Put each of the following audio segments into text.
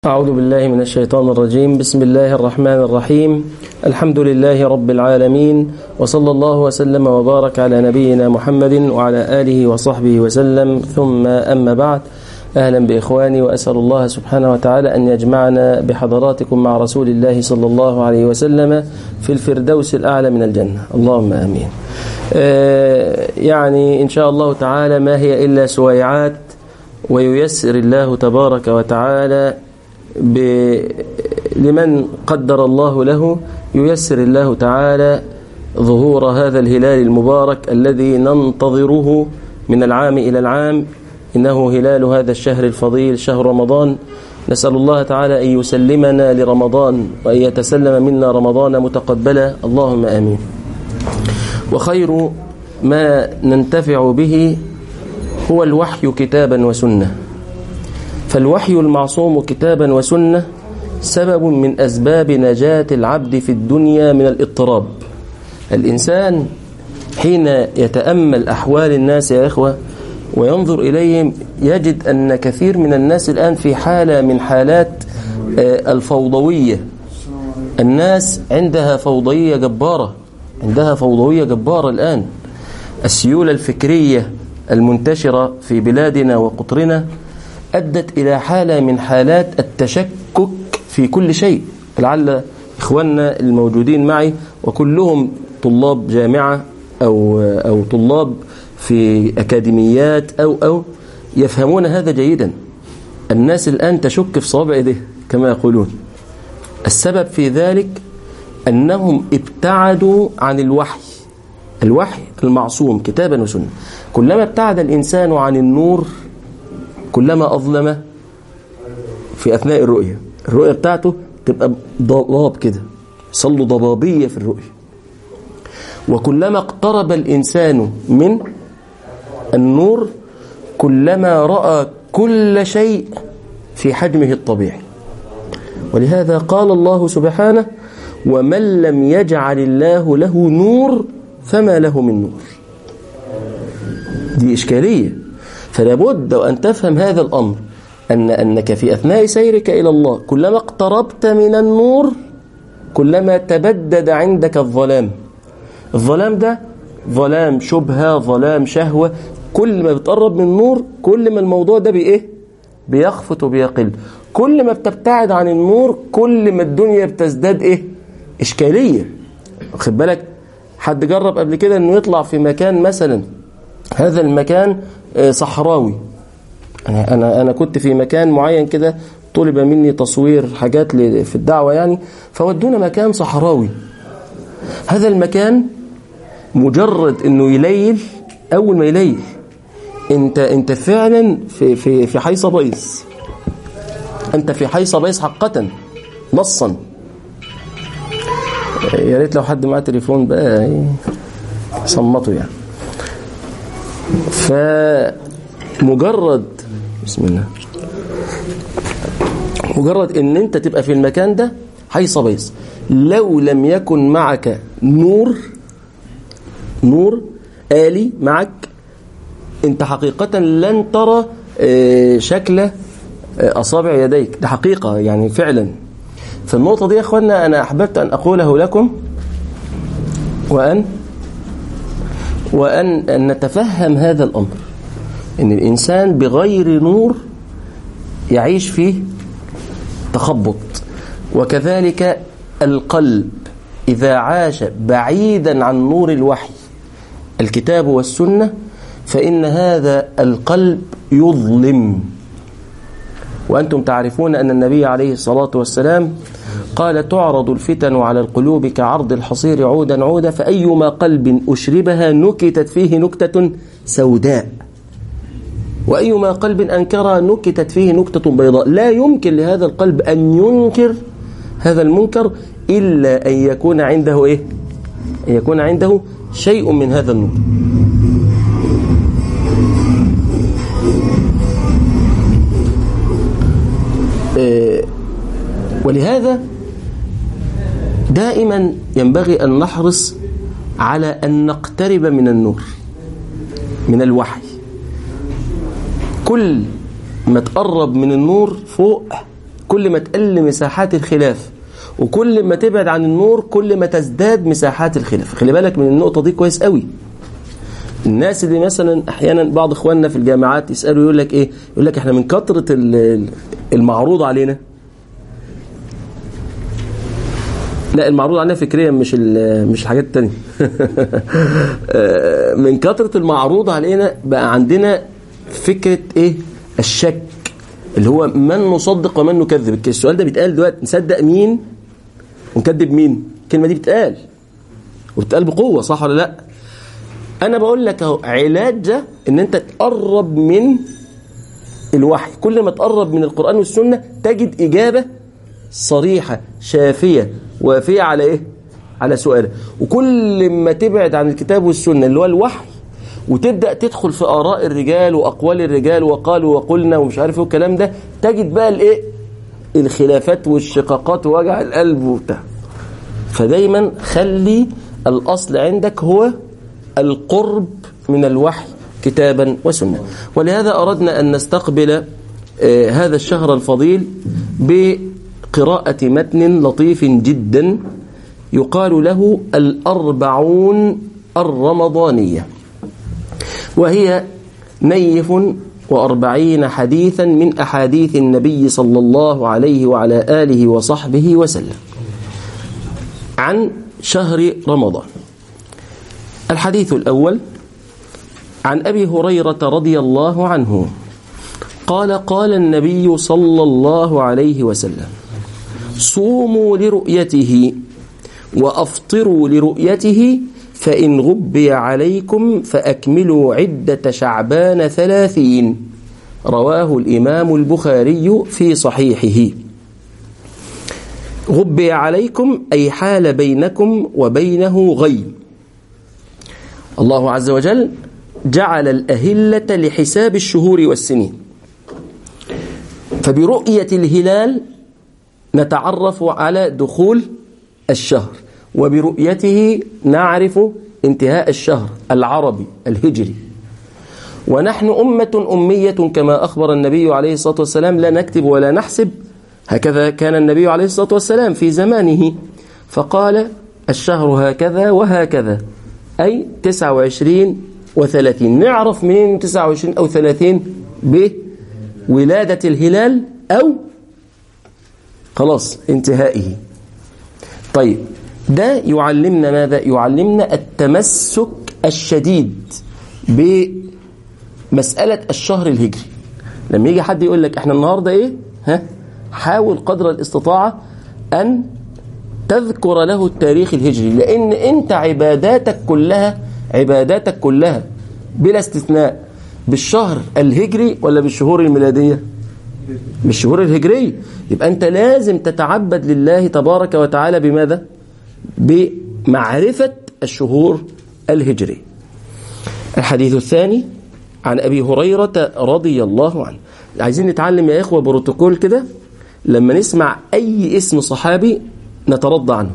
أعوذ بالله من الشيطان الرجيم بسم الله الرحمن الرحيم الحمد لله رب العالمين وصلى الله وسلم وبارك على نبينا محمد وعلى آله وصحبه وسلم ثم أما بعد أهلا بإخواني وأسأل الله سبحانه وتعالى أن يجمعنا بحضراتكم مع رسول الله صلى الله عليه وسلم في الفردوس الأعلى من الجنة اللهم آمين آه يعني إن شاء الله تعالى ما هي إلا سويعات وييسر الله تبارك وتعالى ب... لمن قدر الله له ييسر الله تعالى ظهور هذا الهلال المبارك الذي ننتظره من العام إلى العام إنه هلال هذا الشهر الفضيل شهر رمضان نسأل الله تعالى أن يسلمنا لرمضان وأن يتسلم منا رمضان متقبلا اللهم آمين وخير ما ننتفع به هو الوحي كتابا وسنة فالوحي المعصوم كتابا وسنة سبب من أسباب نجاة العبد في الدنيا من الاضطراب الإنسان حين يتأمل أحوال الناس يا إخوة وينظر إليهم يجد أن كثير من الناس الآن في حالة من حالات الفوضوية الناس عندها فوضوية جبارة عندها فوضوية جبارة الآن السيولة الفكرية المنتشرة في بلادنا وقطرنا أدت إلى حالة من حالات التشكك في كل شيء لعل إخواننا الموجودين معي وكلهم طلاب جامعة أو, أو طلاب في أكاديميات أو أو يفهمون هذا جيدا الناس الآن تشك في صوابع يده كما يقولون السبب في ذلك أنهم ابتعدوا عن الوحي الوحي المعصوم كتابا وسنة كلما ابتعد الإنسان عن النور كلما أظلم في أثناء الرؤية الرؤية بتاعته تبقى ضباب كده صلوا ضبابية في الرؤية وكلما اقترب الإنسان من النور كلما رأى كل شيء في حجمه الطبيعي ولهذا قال الله سبحانه ومن لم يجعل الله له نور فما له من نور دي إشكالية فلا بد أن تفهم هذا الأمر أن أنك في أثناء سيرك إلى الله كلما اقتربت من النور كلما تبدد عندك الظلام الظلام ده ظلام شبهة ظلام شهوة كل ما بتقرب من النور كل ما الموضوع ده بإيه بيخفت وبيقل كل ما بتبتعد عن النور كل ما الدنيا بتزداد إيه إشكالية خد بالك حد جرب قبل كده أنه يطلع في مكان مثلا هذا المكان صحراوي أنا, أنا, أنا كنت في مكان معين كده طلب مني تصوير حاجات في الدعوة يعني فودونا مكان صحراوي هذا المكان مجرد انه يليل اول ما يليل انت انت فعلا في في في حي صبيص انت في حي صبيص حقا نصا يا ريت لو حد معاه تليفون بقى صمته يعني فمجرد بسم الله مجرد ان انت تبقى في المكان ده حي صبيص لو لم يكن معك نور نور آلي معك انت حقيقة لن ترى شكل أصابع يديك ده حقيقة يعني فعلا فالنقطة دي يا أخوانا أنا أحببت أن أقوله لكم وأن وأن أن نتفهم هذا الأمر أن الإنسان بغير نور يعيش فيه تخبط وكذلك القلب إذا عاش بعيدا عن نور الوحي الكتاب والسنة فإن هذا القلب يظلم وأنتم تعرفون أن النبي عليه الصلاة والسلام قال تعرض الفتن على القلوب كعرض الحصير عودا عودا فأيما قلب أشربها نكتت فيه نكتة سوداء وأيما قلب أنكرها نكتت فيه نكتة بيضاء لا يمكن لهذا القلب أن ينكر هذا المنكر إلا أن يكون عنده إيه؟ أن يكون عنده شيء من هذا النور إيه ولهذا دائما ينبغي أن نحرص على أن نقترب من النور من الوحي كل ما تقرب من النور فوق كل ما تقل مساحات الخلاف وكل ما تبعد عن النور كل ما تزداد مساحات الخلاف خلي بالك من النقطة دي كويس قوي الناس اللي مثلا احيانا بعض اخواننا في الجامعات يسالوا يقول لك ايه يقول لك احنا من كثره المعروض علينا لا المعروض علينا فكريا مش مش الحاجات التانية من كثرة المعروض علينا بقى عندنا فكرة ايه الشك اللي هو من نصدق ومن نكذب السؤال ده بيتقال دلوقتي نصدق مين ونكذب مين الكلمة دي بتقال وبتقال بقوة صح ولا لا انا بقول لك اهو علاج ده ان انت تقرب من الوحي كل ما تقرب من القرآن والسنة تجد إجابة صريحة شافية وافية على إيه؟ على سؤالك وكل ما تبعد عن الكتاب والسنة اللي هو الوحي وتبدأ تدخل في آراء الرجال وأقوال الرجال وقالوا وقلنا ومش عارف ايه والكلام ده تجد بقى الإيه؟ الخلافات والشقاقات ووجع القلب وبتاع فدايما خلي الأصل عندك هو القرب من الوحي كتابا وسنة ولهذا أردنا أن نستقبل هذا الشهر الفضيل بقراءة متن لطيف جدا يقال له الأربعون الرمضانية وهي نيف وأربعين حديثا من أحاديث النبي صلى الله عليه وعلى آله وصحبه وسلم عن شهر رمضان الحديث الأول عن أبي هريرة رضي الله عنه قال قال النبي صلى الله عليه وسلم صوموا لرؤيته وأفطروا لرؤيته فإن غبي عليكم فأكملوا عدة شعبان ثلاثين رواه الإمام البخاري في صحيحه غبي عليكم أي حال بينكم وبينه غيب الله عز وجل جعل الأهلة لحساب الشهور والسنين فبرؤية الهلال نتعرف على دخول الشهر وبرؤيته نعرف انتهاء الشهر العربي الهجري ونحن أمة أمية كما أخبر النبي عليه الصلاة والسلام لا نكتب ولا نحسب هكذا كان النبي عليه الصلاة والسلام في زمانه فقال الشهر هكذا وهكذا أي 29 و30 نعرف منين 29 أو 30 بولادة الهلال أو خلاص انتهائه طيب ده يعلمنا ماذا يعلمنا التمسك الشديد بمسألة الشهر الهجري لما يجي حد يقول لك احنا النهاردة ايه ها حاول قدر الاستطاعة أن تذكر له التاريخ الهجري لأن أنت عباداتك كلها عباداتك كلها بلا استثناء بالشهر الهجري ولا بالشهور الميلادية بالشهور الهجرية يبقى أنت لازم تتعبد لله تبارك وتعالى بماذا بمعرفة الشهور الهجرية الحديث الثاني عن أبي هريرة رضي الله عنه عايزين نتعلم يا إخوة بروتوكول كده لما نسمع أي اسم صحابي نترضى عنه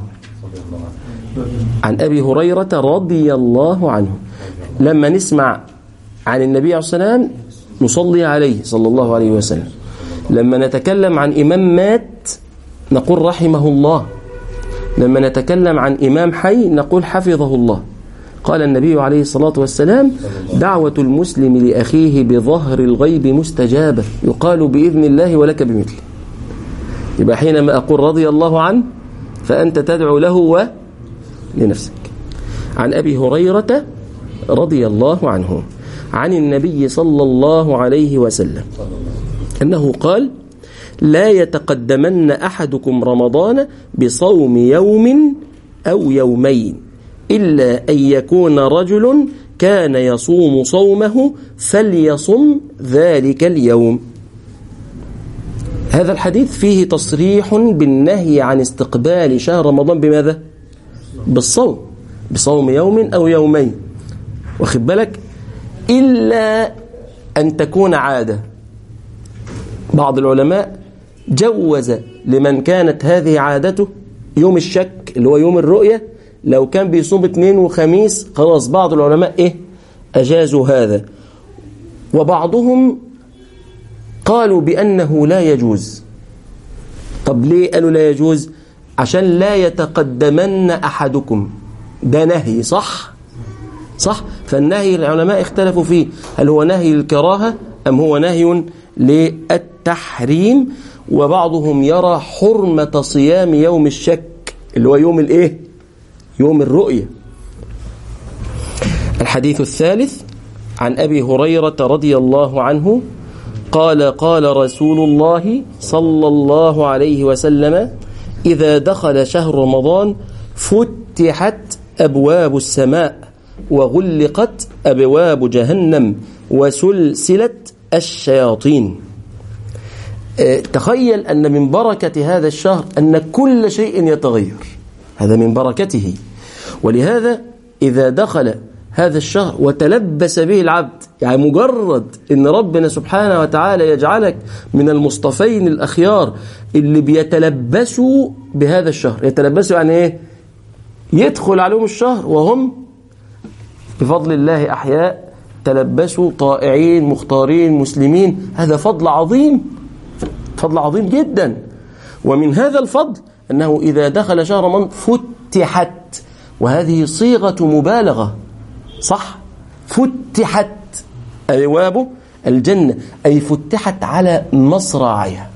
عن أبي هريرة رضي الله عنه لما نسمع عن النبي عليه الصلاة والسلام نصلي عليه صلى الله عليه وسلم لما نتكلم عن إمام مات نقول رحمه الله لما نتكلم عن إمام حي نقول حفظه الله قال النبي عليه الصلاة والسلام دعوة المسلم لأخيه بظهر الغيب مستجابة يقال بإذن الله ولك بمثله يبقى حينما أقول رضي الله عنه فأنت تدعو له ولنفسك عن أبي هريرة رضي الله عنه عن النبي صلى الله عليه وسلم أنه قال لا يتقدمن أحدكم رمضان بصوم يوم أو يومين إلا أن يكون رجل كان يصوم صومه فليصم ذلك اليوم هذا الحديث فيه تصريح بالنهي عن استقبال شهر رمضان بماذا؟ بالصوم بصوم يوم أو يومين واخد بالك إلا أن تكون عادة بعض العلماء جوز لمن كانت هذه عادته يوم الشك اللي هو يوم الرؤية لو كان بيصوم اثنين وخميس خلاص بعض العلماء ايه أجازوا هذا وبعضهم قالوا بأنه لا يجوز طب ليه قالوا لا يجوز عشان لا يتقدمن أحدكم ده نهي صح صح فالنهي العلماء اختلفوا فيه هل هو نهي الكراهة أم هو نهي للتحريم وبعضهم يرى حرمة صيام يوم الشك اللي هو يوم الايه يوم الرؤية الحديث الثالث عن أبي هريرة رضي الله عنه قال قال رسول الله صلى الله عليه وسلم إذا دخل شهر رمضان فتحت أبواب السماء وغلقت أبواب جهنم وسلسلت الشياطين تخيل أن من بركة هذا الشهر أن كل شيء يتغير هذا من بركته ولهذا إذا دخل هذا الشهر وتلبس به العبد يعني مجرد ان ربنا سبحانه وتعالى يجعلك من المصطفين الأخيار اللي بيتلبسوا بهذا الشهر يتلبسوا يعني ايه يدخل عليهم الشهر وهم بفضل الله أحياء تلبسوا طائعين مختارين مسلمين هذا فضل عظيم فضل عظيم جدا ومن هذا الفضل أنه إذا دخل شهر رمضان فتحت وهذه صيغة مبالغة صح فتحت أبواب الجنة أي فتحت على مصراعيها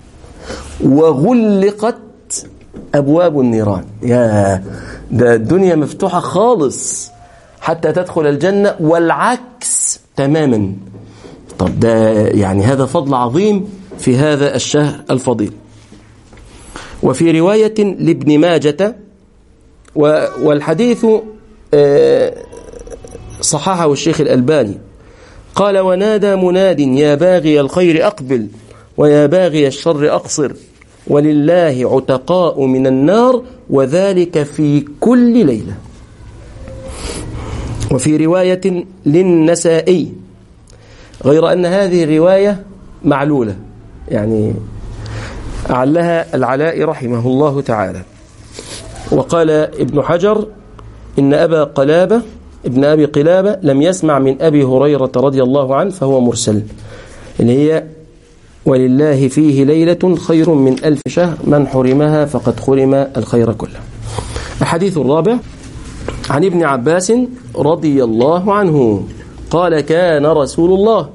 وغلقت أبواب النيران يا ده الدنيا مفتوحة خالص حتى تدخل الجنة والعكس تماما طب ده يعني هذا فضل عظيم في هذا الشهر الفضيل وفي رواية لابن ماجة والحديث صححه الشيخ الألباني قال ونادى مناد يا باغي الخير أقبل ويا باغي الشر أقصر ولله عتقاء من النار وذلك في كل ليلة وفي رواية للنسائي غير أن هذه الرواية معلولة يعني أعلها العلاء رحمه الله تعالى وقال ابن حجر إن أبا قلابة ابن أبي قلابة لم يسمع من أبي هريرة رضي الله عنه فهو مرسل اللي هي ولله فيه ليلة خير من ألف شهر من حرمها فقد حرم الخير كله الحديث الرابع عن ابن عباس رضي الله عنه قال كان رسول الله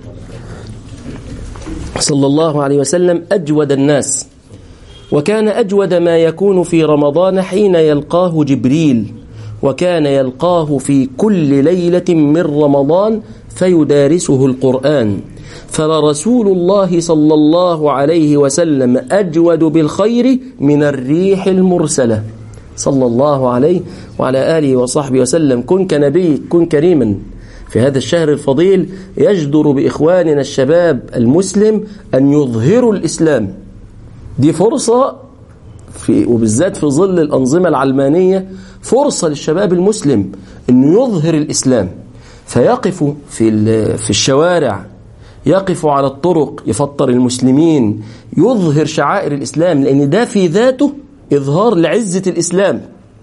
صلى الله عليه وسلم أجود الناس وكان أجود ما يكون في رمضان حين يلقاه جبريل وكان يلقاه في كل ليلة من رمضان فيدارسه القرآن فلرسول الله صلى الله عليه وسلم أجود بالخير من الريح المرسلة صلى الله عليه وعلى آله وصحبه وسلم كن كنبي كن كريما في هذا الشهر الفضيل يجدر بإخواننا الشباب المسلم أن يظهروا الإسلام دي فرصة في وبالذات في ظل الأنظمة العلمانية فرصة للشباب المسلم أنه يظهر الإسلام فيقف في في الشوارع يقف على الطرق يفطر المسلمين يظهر شعائر الإسلام لأن ده في ذاته إظهار لعزة الإسلام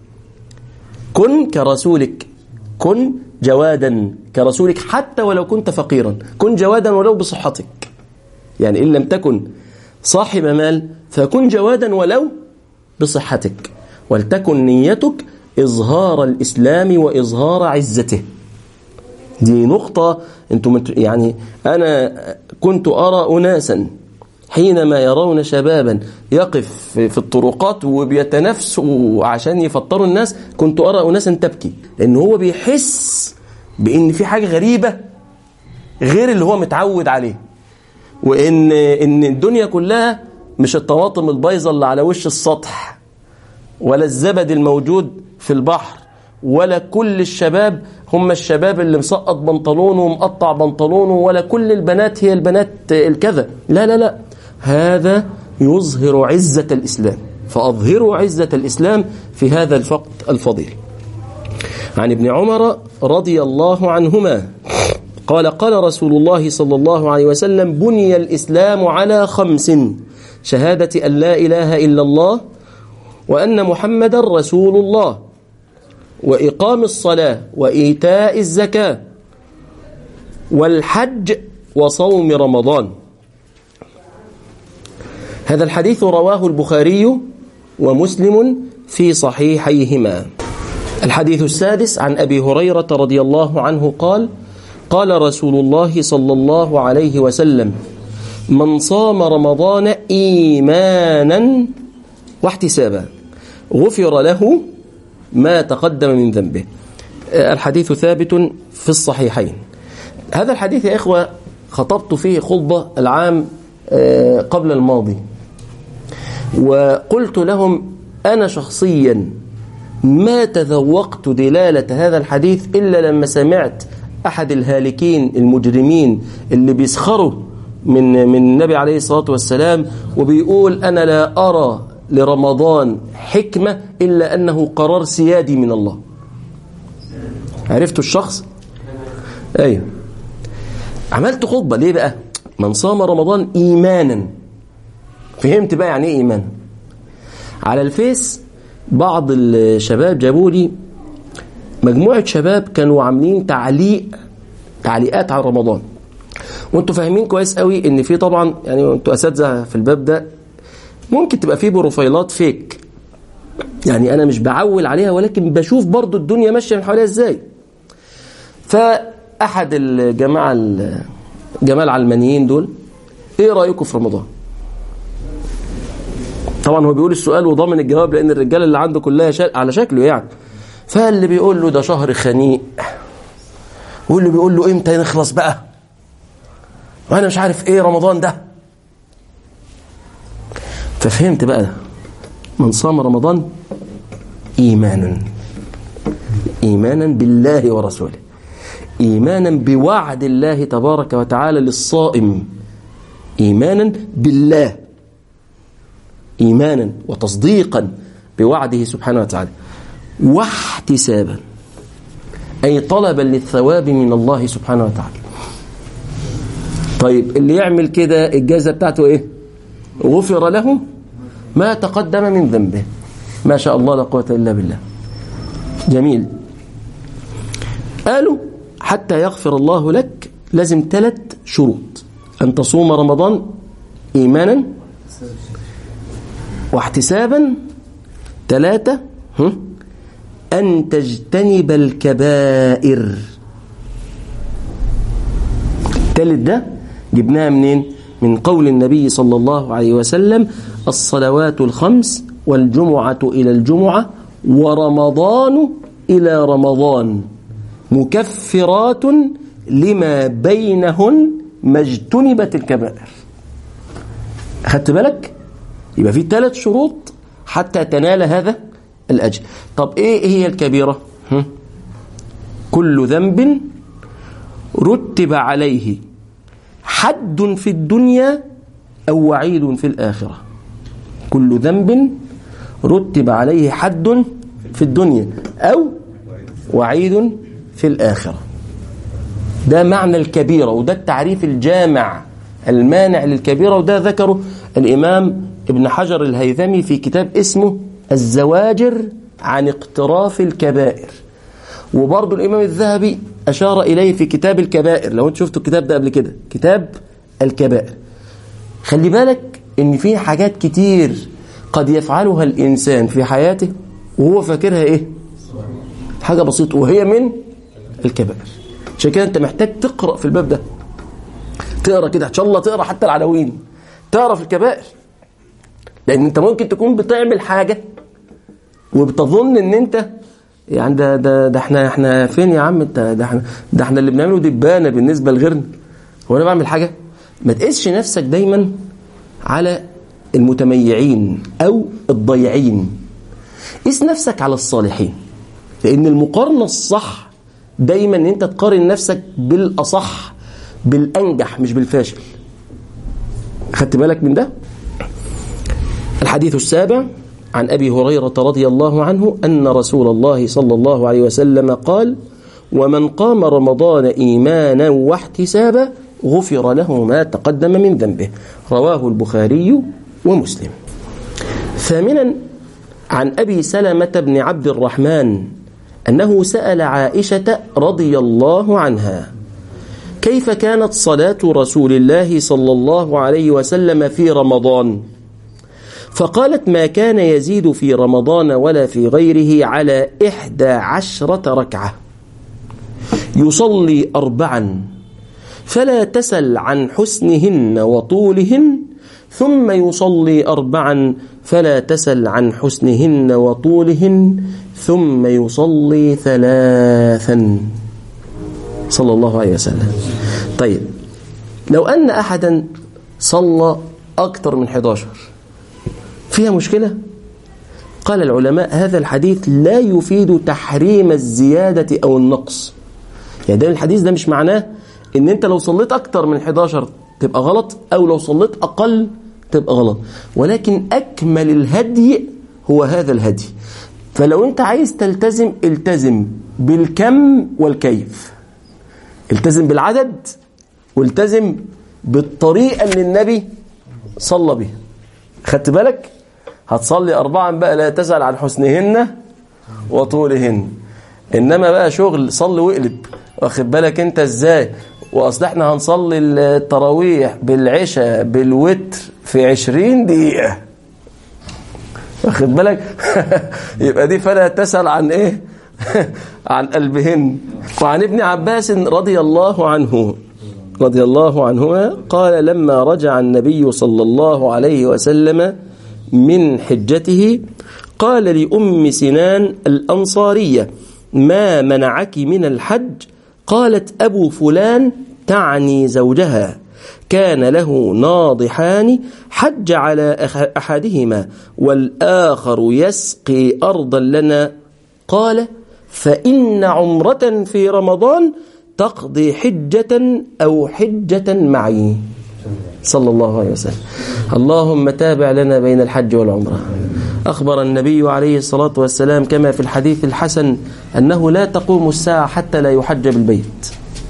كن كرسولك كن جوادا كرسولك حتى ولو كنت فقيرا كن جوادا ولو بصحتك يعني إن لم تكن صاحب مال فكن جوادا ولو بصحتك ولتكن نيتك إظهار الإسلام وإظهار عزته دي نقطة انتم يعني أنا كنت أرى أناسا حينما يرون شبابا يقف في الطرقات وبيتنافسوا عشان يفطروا الناس كنت أرى أناسا تبكي لأن هو بيحس بأن في حاجة غريبة غير اللي هو متعود عليه وإن إن الدنيا كلها مش الطماطم البيضة اللي على وش السطح ولا الزبد الموجود في البحر ولا كل الشباب هم الشباب اللي مسقط بنطلونه ومقطع بنطلونه ولا كل البنات هي البنات الكذا لا لا لا هذا يظهر عزة الإسلام فأظهروا عزة الإسلام في هذا الوقت الفضيل عن ابن عمر رضي الله عنهما قال قال رسول الله صلى الله عليه وسلم بني الإسلام على خمس شهادة أن لا إله إلا الله وأن محمد رسول الله وإقام الصلاة وإيتاء الزكاة والحج وصوم رمضان هذا الحديث رواه البخاري ومسلم في صحيحيهما الحديث السادس عن أبي هريرة رضي الله عنه قال قال رسول الله صلى الله عليه وسلم من صام رمضان إيمانا واحتسابا غفر له ما تقدم من ذنبه الحديث ثابت في الصحيحين هذا الحديث يا إخوة خطبت فيه خطبة العام قبل الماضي وقلت لهم أنا شخصيا ما تذوقت دلالة هذا الحديث إلا لما سمعت أحد الهالكين المجرمين اللي بيسخروا من من النبي عليه الصلاة والسلام وبيقول أنا لا أرى لرمضان حكمة إلا أنه قرار سيادي من الله عرفتوا الشخص؟ أيوه عملت خطبة ليه بقى؟ من صام رمضان إيمانا فهمت بقى يعني إيه إيمان على الفيس بعض الشباب جابوا لي مجموعة شباب كانوا عاملين تعليق تعليقات على رمضان وانتوا فاهمين كويس قوي ان في طبعا يعني انتوا اساتذه في الباب ده ممكن تبقى في بروفايلات فيك يعني انا مش بعول عليها ولكن بشوف برضو الدنيا ماشيه من حواليها ازاي فاحد الجماعه الجماعه العلمانيين دول ايه رايكم في رمضان طبعا هو بيقول السؤال وضامن الجواب لان الرجاله اللي عنده كلها شا... على شكله يعني فاللي بيقول له ده شهر خنيق واللي بيقول له امتى نخلص بقى وانا مش عارف ايه رمضان ده ففهمت بقى من صام رمضان ايمانا ايمانا بالله ورسوله ايمانا بوعد الله تبارك وتعالى للصائم ايمانا بالله ايمانا وتصديقا بوعده سبحانه وتعالى واحتسابا اي طلبا للثواب من الله سبحانه وتعالى طيب اللي يعمل كده الجائزة بتاعته ايه غفر له ما تقدم من ذنبه ما شاء الله لا قوة إلا بالله جميل قالوا حتى يغفر الله لك لازم ثلاث شروط أن تصوم رمضان إيمانا واحتسابا ثلاثة أن تجتنب الكبائر الثالث ده جبناها منين من قول النبي صلى الله عليه وسلم الصلوات الخمس والجمعة إلى الجمعة ورمضان إلى رمضان مكفرات لما بينهن ما اجتنبت الكبائر أخدت بالك يبقى في ثلاث شروط حتى تنال هذا الأجر طب إيه هي الكبيرة هم؟ كل ذنب رتب عليه حد في الدنيا أو وعيد في الآخرة كل ذنب رتب عليه حد في الدنيا أو وعيد في الآخرة ده معنى الكبيرة وده التعريف الجامع المانع للكبيرة وده ذكره الإمام ابن حجر الهيثمي في كتاب اسمه الزواجر عن اقتراف الكبائر وبرضه الإمام الذهبي أشار إليه في كتاب الكبائر لو أنت شفتوا الكتاب ده قبل كده كتاب الكبائر خلي بالك إن في حاجات كتير قد يفعلها الإنسان في حياته وهو فاكرها إيه حاجة بسيطة وهي من الكبائر عشان كده أنت محتاج تقرأ في الباب ده تقرأ كده إن شاء الله تقرأ حتى العناوين تقرأ في الكبائر لأن أنت ممكن تكون بتعمل حاجة وبتظن إن أنت يعني ده ده ده احنا احنا فين يا عم انت ده احنا ده احنا اللي بنعمله دبانه بالنسبه لغيرنا هو انا بعمل حاجه ما تقيسش نفسك دايما على المتميعين او الضيعين قيس نفسك على الصالحين لان المقارنه الصح دايما ان انت تقارن نفسك بالاصح بالانجح مش بالفاشل خدت بالك من ده الحديث السابع عن أبي هريرة رضي الله عنه أن رسول الله صلى الله عليه وسلم قال ومن قام رمضان إيمانا واحتسابا غفر له ما تقدم من ذنبه رواه البخاري ومسلم ثامنا عن أبي سلمة بن عبد الرحمن أنه سأل عائشة رضي الله عنها كيف كانت صلاة رسول الله صلى الله عليه وسلم في رمضان فقالت ما كان يزيد في رمضان ولا في غيره على إحدى عشرة ركعة يصلي أربعا فلا تسل عن حسنهن وطولهن ثم يصلي أربعا فلا تسل عن حسنهن وطولهن ثم يصلي ثلاثا صلى الله عليه وسلم طيب لو أن أحدا صلى أكثر من 11 فيها مشكلة قال العلماء هذا الحديث لا يفيد تحريم الزيادة أو النقص يعني ده الحديث ده مش معناه ان انت لو صليت اكتر من 11 تبقى غلط او لو صليت اقل تبقى غلط ولكن اكمل الهدي هو هذا الهدي فلو انت عايز تلتزم التزم بالكم والكيف التزم بالعدد والتزم بالطريقة اللي النبي صلى بها خدت بالك هتصلي أربعا بقى لا تسأل عن حسنهن وطولهن إنما بقى شغل صلي واقلب واخد بالك انت ازاي واصل احنا هنصلي التراويح بالعشاء بالوتر في عشرين دقيقة واخد بالك يبقى دي فلا تسأل عن ايه عن قلبهن وعن ابن عباس رضي الله عنه رضي الله عنهما قال لما رجع النبي صلى الله عليه وسلم من حجته قال لأم سنان الأنصارية ما منعك من الحج قالت أبو فلان تعني زوجها كان له ناضحان حج على أحدهما والآخر يسقي أرضا لنا قال فإن عمرة في رمضان تقضي حجة أو حجة معي صلى الله عليه وسلم اللهم تابع لنا بين الحج والعمرة أخبر النبي عليه الصلاة والسلام كما في الحديث الحسن أنه لا تقوم الساعة حتى لا يحج بالبيت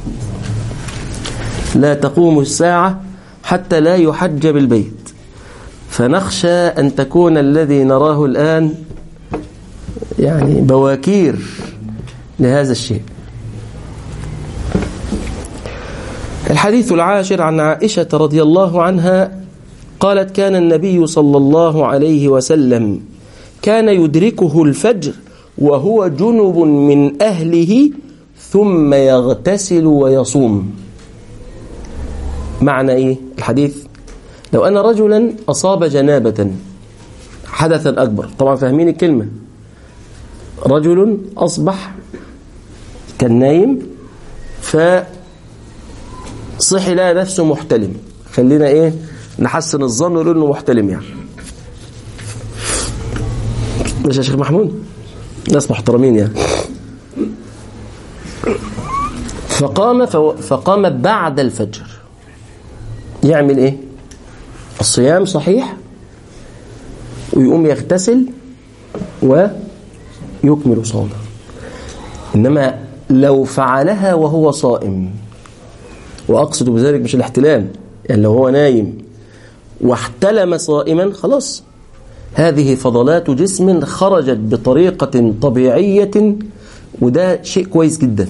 لا تقوم الساعة حتى لا يحج بالبيت فنخشى أن تكون الذي نراه الآن يعني بواكير لهذا الشيء الحديث العاشر عن عائشة رضي الله عنها قالت كان النبي صلى الله عليه وسلم كان يدركه الفجر وهو جنب من أهله ثم يغتسل ويصوم معنى إيه الحديث لو أن رجلا أصاب جنابة حدثا أكبر طبعا فاهمين الكلمة رجل أصبح كان نايم فصحي لها نفسه محتلم خلينا إيه نحسن الظن ونقول انه محتلم يعني مش يا شيخ محمود ناس محترمين يعني فقام فقام بعد الفجر يعمل ايه الصيام صحيح ويقوم يغتسل ويكمل صومه انما لو فعلها وهو صائم واقصد بذلك مش الاحتلام يعني لو هو نايم واحتلم صائما خلاص هذه فضلات جسم خرجت بطريقة طبيعية وده شيء كويس جدا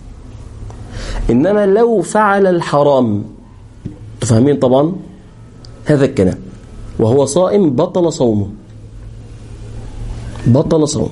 إنما لو فعل الحرام تفهمين طبعا هذا الكلام وهو صائم بطل صومه بطل صومه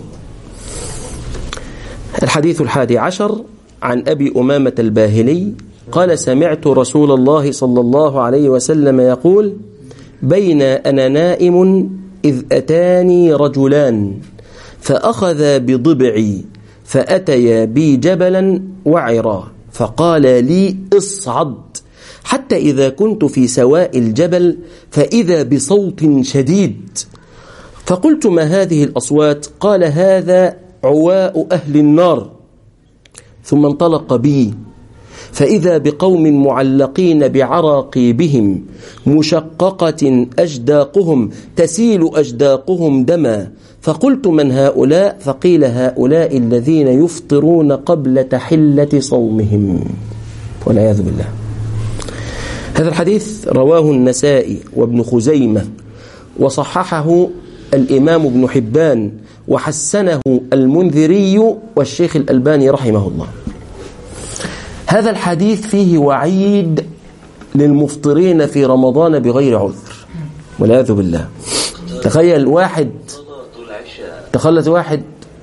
الحديث الحادي عشر عن أبي أمامة الباهلي قال سمعت رسول الله صلى الله عليه وسلم يقول بين أنا نائم إذ أتاني رجلان فأخذا بضبعي فأتيا بي جبلا وعرا فقال لي اصعد حتى إذا كنت في سواء الجبل فإذا بصوت شديد فقلت ما هذه الأصوات قال هذا عواء أهل النار ثم انطلق بي فإذا بقوم معلقين بعراقيبهم مشققة أجداقهم تسيل أجداقهم دما فقلت من هؤلاء فقيل هؤلاء الذين يفطرون قبل تحلة صومهم والعياذ بالله هذا الحديث رواه النسائي وابن خزيمة وصححه الإمام ابن حبان وحسنه المنذري والشيخ الألباني رحمه الله هذا الحديث فيه وعيد للمفطرين في رمضان بغير عذر والعياذ بالله تخيل واحد تخيل واحد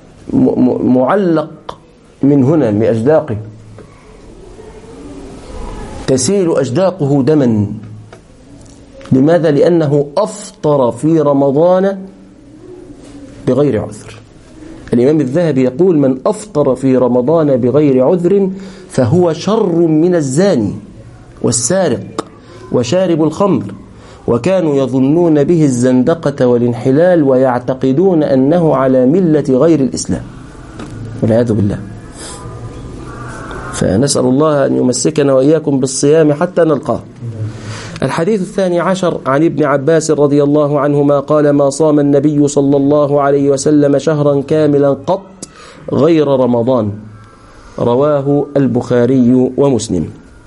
معلق من هنا بأجداقه تسيل أجداقه دما لماذا؟ لأنه أفطر في رمضان بغير عذر الإمام الذهبي يقول من أفطر في رمضان بغير عذر فهو شر من الزاني والسارق وشارب الخمر وكانوا يظنون به الزندقة والانحلال ويعتقدون أنه على ملة غير الإسلام والعياذ بالله فنسأل الله أن يمسكنا وإياكم بالصيام حتى نلقاه الحديث الثاني عشر عن ابن عباس رضي الله عنهما قال ما صام النبي صلى الله عليه وسلم شهرا كاملا قط غير رمضان رواه البخاري ومسلم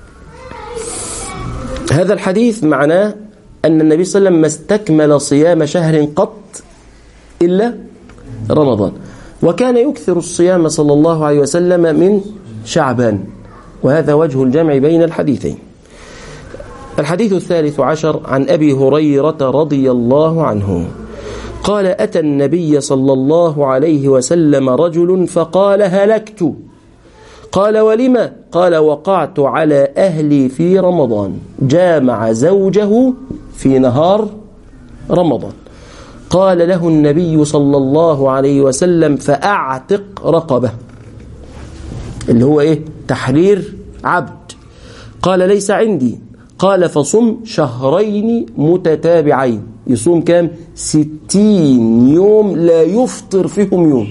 هذا الحديث معناه أن النبي صلى الله عليه وسلم ما استكمل صيام شهر قط إلا رمضان وكان يكثر الصيام صلى الله عليه وسلم من شعبان وهذا وجه الجمع بين الحديثين الحديث الثالث عشر عن أبي هريرة رضي الله عنه قال أتى النبي صلى الله عليه وسلم رجل فقال هلكت قال ولم قال وقعت على أهلي في رمضان جامع زوجه في نهار رمضان قال له النبي صلى الله عليه وسلم فأعتق رقبة اللي هو إيه تحرير عبد قال ليس عندي قال فصم شهرين متتابعين يصوم كام ستين يوم لا يفطر فيهم يوم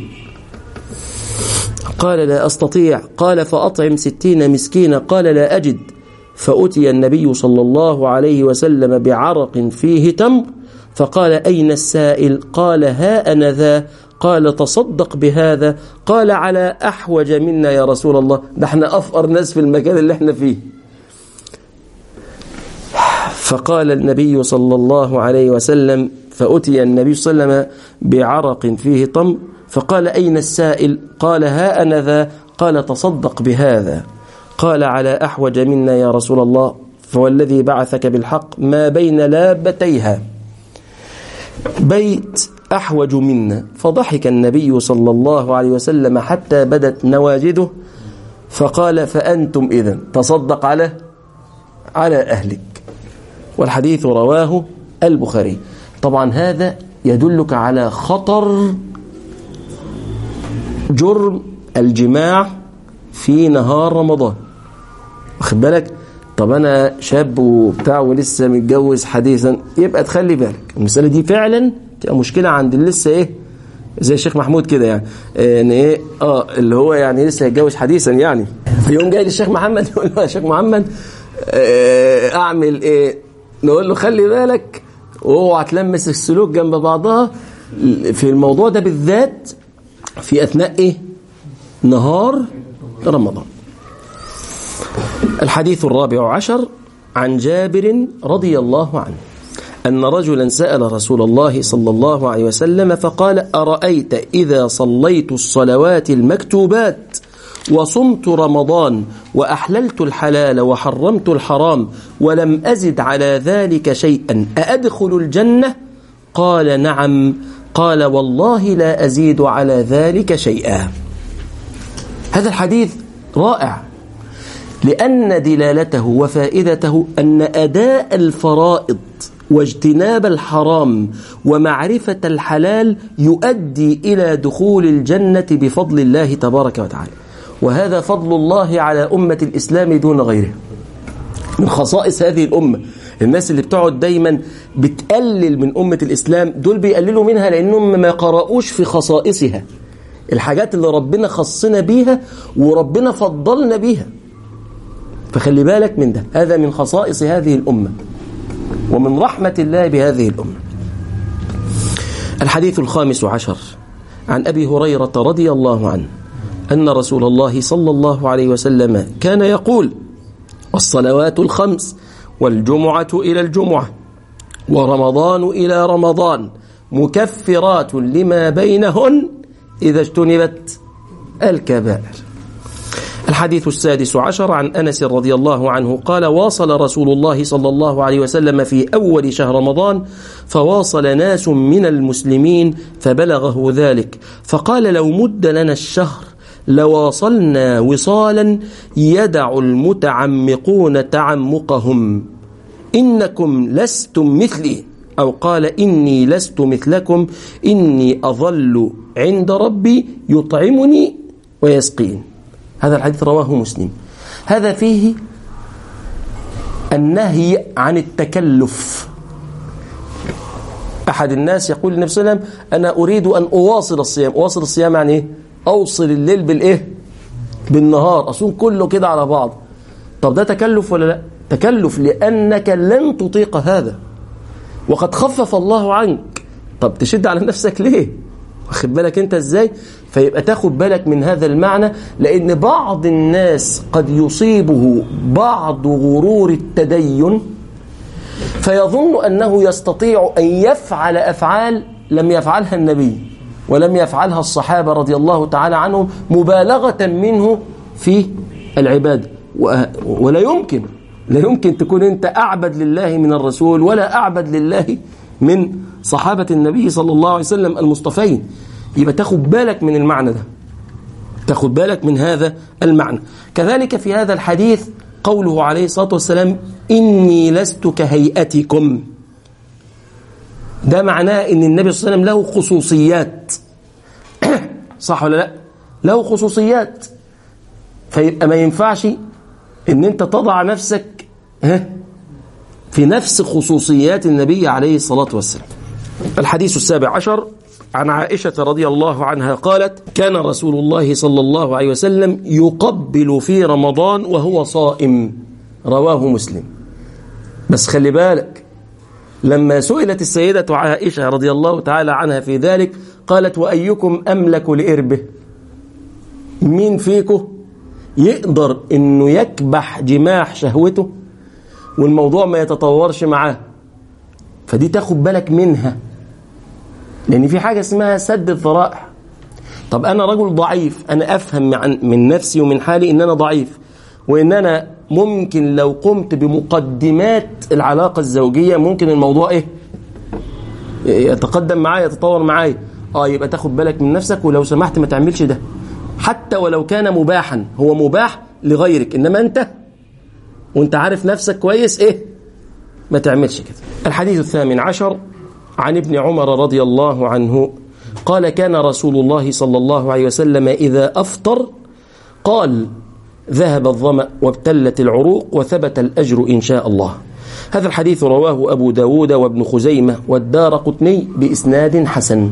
قال لا أستطيع قال فأطعم ستين مسكينة قال لا أجد فأتي النبي صلى الله عليه وسلم بعرق فيه تمر فقال أين السائل قال ها أنا ذا قال تصدق بهذا قال على أحوج منا يا رسول الله ده احنا أفقر ناس في المكان اللي احنا فيه فقال النبي صلى الله عليه وسلم فأتي النبي صلى الله عليه وسلم بعرق فيه طم فقال أين السائل قال ها أنا ذا قال تصدق بهذا قال على أحوج منا يا رسول الله فوالذي بعثك بالحق ما بين لابتيها بيت أحوج منا فضحك النبي صلى الله عليه وسلم حتى بدت نواجده فقال فأنتم إذن تصدق على على أهلك والحديث رواه البخاري طبعا هذا يدلك على خطر جرم الجماع في نهار رمضان واخد بالك طب انا شاب وبتاع ولسه متجوز حديثا يبقى تخلي بالك المساله دي فعلا تبقى مشكله عند اللي لسه ايه زي الشيخ محمود كده يعني ان ايه اه اللي هو يعني لسه هيتجوز حديثا يعني يوم جاي للشيخ محمد يقول له يا شيخ محمد آه اعمل ايه نقول له خلي بالك واوعى تلمس السلوك جنب بعضها في الموضوع ده بالذات في اثناء ايه نهار رمضان الحديث الرابع عشر عن جابر رضي الله عنه أن رجلا سأل رسول الله صلى الله عليه وسلم فقال أرأيت إذا صليت الصلوات المكتوبات وصمت رمضان وأحللت الحلال وحرمت الحرام ولم أزد على ذلك شيئا أأدخل الجنة قال نعم قال والله لا أزيد على ذلك شيئا هذا الحديث رائع لأن دلالته وفائدته أن أداء الفرائض واجتناب الحرام ومعرفة الحلال يؤدي إلى دخول الجنة بفضل الله تبارك وتعالى وهذا فضل الله على أمة الإسلام دون غيره من خصائص هذه الأمة الناس اللي بتقعد دايما بتقلل من أمة الإسلام دول بيقللوا منها لأنهم ما قرأوش في خصائصها الحاجات اللي ربنا خصنا بيها وربنا فضلنا بيها فخلي بالك من ده هذا من خصائص هذه الأمة ومن رحمة الله بهذه الأمة الحديث الخامس عشر عن أبي هريرة رضي الله عنه أن رسول الله صلى الله عليه وسلم كان يقول الصلوات الخمس والجمعة إلى الجمعة ورمضان إلى رمضان مكفرات لما بينهن إذا اجتنبت الكبائر الحديث السادس عشر عن أنس رضي الله عنه قال واصل رسول الله صلى الله عليه وسلم في أول شهر رمضان فواصل ناس من المسلمين فبلغه ذلك فقال لو مد لنا الشهر لواصلنا وصالا يدع المتعمقون تعمقهم إنكم لستم مثلي أو قال إني لست مثلكم إني أظل عند ربي يطعمني ويسقين هذا الحديث رواه مسلم هذا فيه النهي عن التكلف أحد الناس يقول للنبي صلى الله عليه وسلم أنا أريد أن أواصل الصيام أواصل الصيام يعني إيه؟ أوصل الليل بالإيه بالنهار أصوم كله كده على بعض طب ده تكلف ولا لا تكلف لأنك لن تطيق هذا وقد خفف الله عنك طب تشد على نفسك ليه واخد بالك انت ازاي فيبقى تاخد بالك من هذا المعنى لان بعض الناس قد يصيبه بعض غرور التدين فيظن انه يستطيع ان يفعل افعال لم يفعلها النبي ولم يفعلها الصحابه رضي الله تعالى عنهم مبالغه منه في العباده ولا يمكن لا يمكن تكون انت اعبد لله من الرسول ولا اعبد لله من صحابة النبي صلى الله عليه وسلم المصطفين يبقى تاخد بالك من المعنى ده تاخد بالك من هذا المعنى كذلك في هذا الحديث قوله عليه الصلاة والسلام إني لست كهيئتكم ده معناه ان النبي صلى الله عليه وسلم له خصوصيات صح ولا لا له خصوصيات فيبقى ما ينفعش ان انت تضع نفسك في نفس خصوصيات النبي عليه الصلاة والسلام الحديث السابع عشر عن عائشة رضي الله عنها قالت كان رسول الله صلى الله عليه وسلم يقبل في رمضان وهو صائم رواه مسلم بس خلي بالك لما سئلت السيدة عائشة رضي الله تعالى عنها في ذلك قالت وأيكم أملك لإربه مين فيكم يقدر انه يكبح جماح شهوته والموضوع ما يتطورش معاه فدي تاخد بالك منها لان في حاجه اسمها سد الذرائع طب انا رجل ضعيف انا افهم من نفسي ومن حالي ان انا ضعيف وان انا ممكن لو قمت بمقدمات العلاقه الزوجيه ممكن الموضوع ايه يتقدم معايا يتطور معايا اه يبقى تاخد بالك من نفسك ولو سمحت ما تعملش ده حتى ولو كان مباحا هو مباح لغيرك انما انت وانت عارف نفسك كويس ايه ما تعملش كده الحديث الثامن عشر عن ابن عمر رضي الله عنه قال كان رسول الله صلى الله عليه وسلم إذا أفطر قال ذهب الظمأ وابتلت العروق وثبت الأجر إن شاء الله هذا الحديث رواه أبو داود وابن خزيمة والدار قطني بإسناد حسن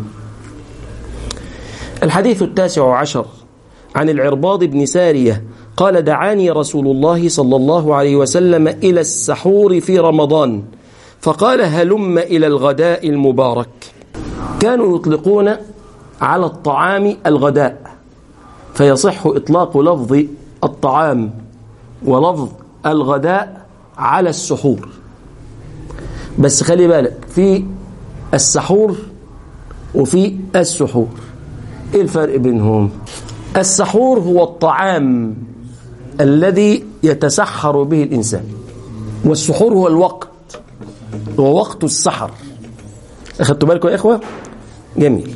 الحديث التاسع عشر عن العرباض بن سارية قال دعاني رسول الله صلى الله عليه وسلم إلى السحور في رمضان فقال هلم إلى الغداء المبارك كانوا يطلقون على الطعام الغداء فيصح إطلاق لفظ الطعام ولفظ الغداء على السحور بس خلي بالك في السحور وفي السحور ايه الفرق بينهم السحور هو الطعام الذي يتسحر به الإنسان والسحور هو الوقت هو وقت السحر أخذتوا بالكم يا إخوة جميل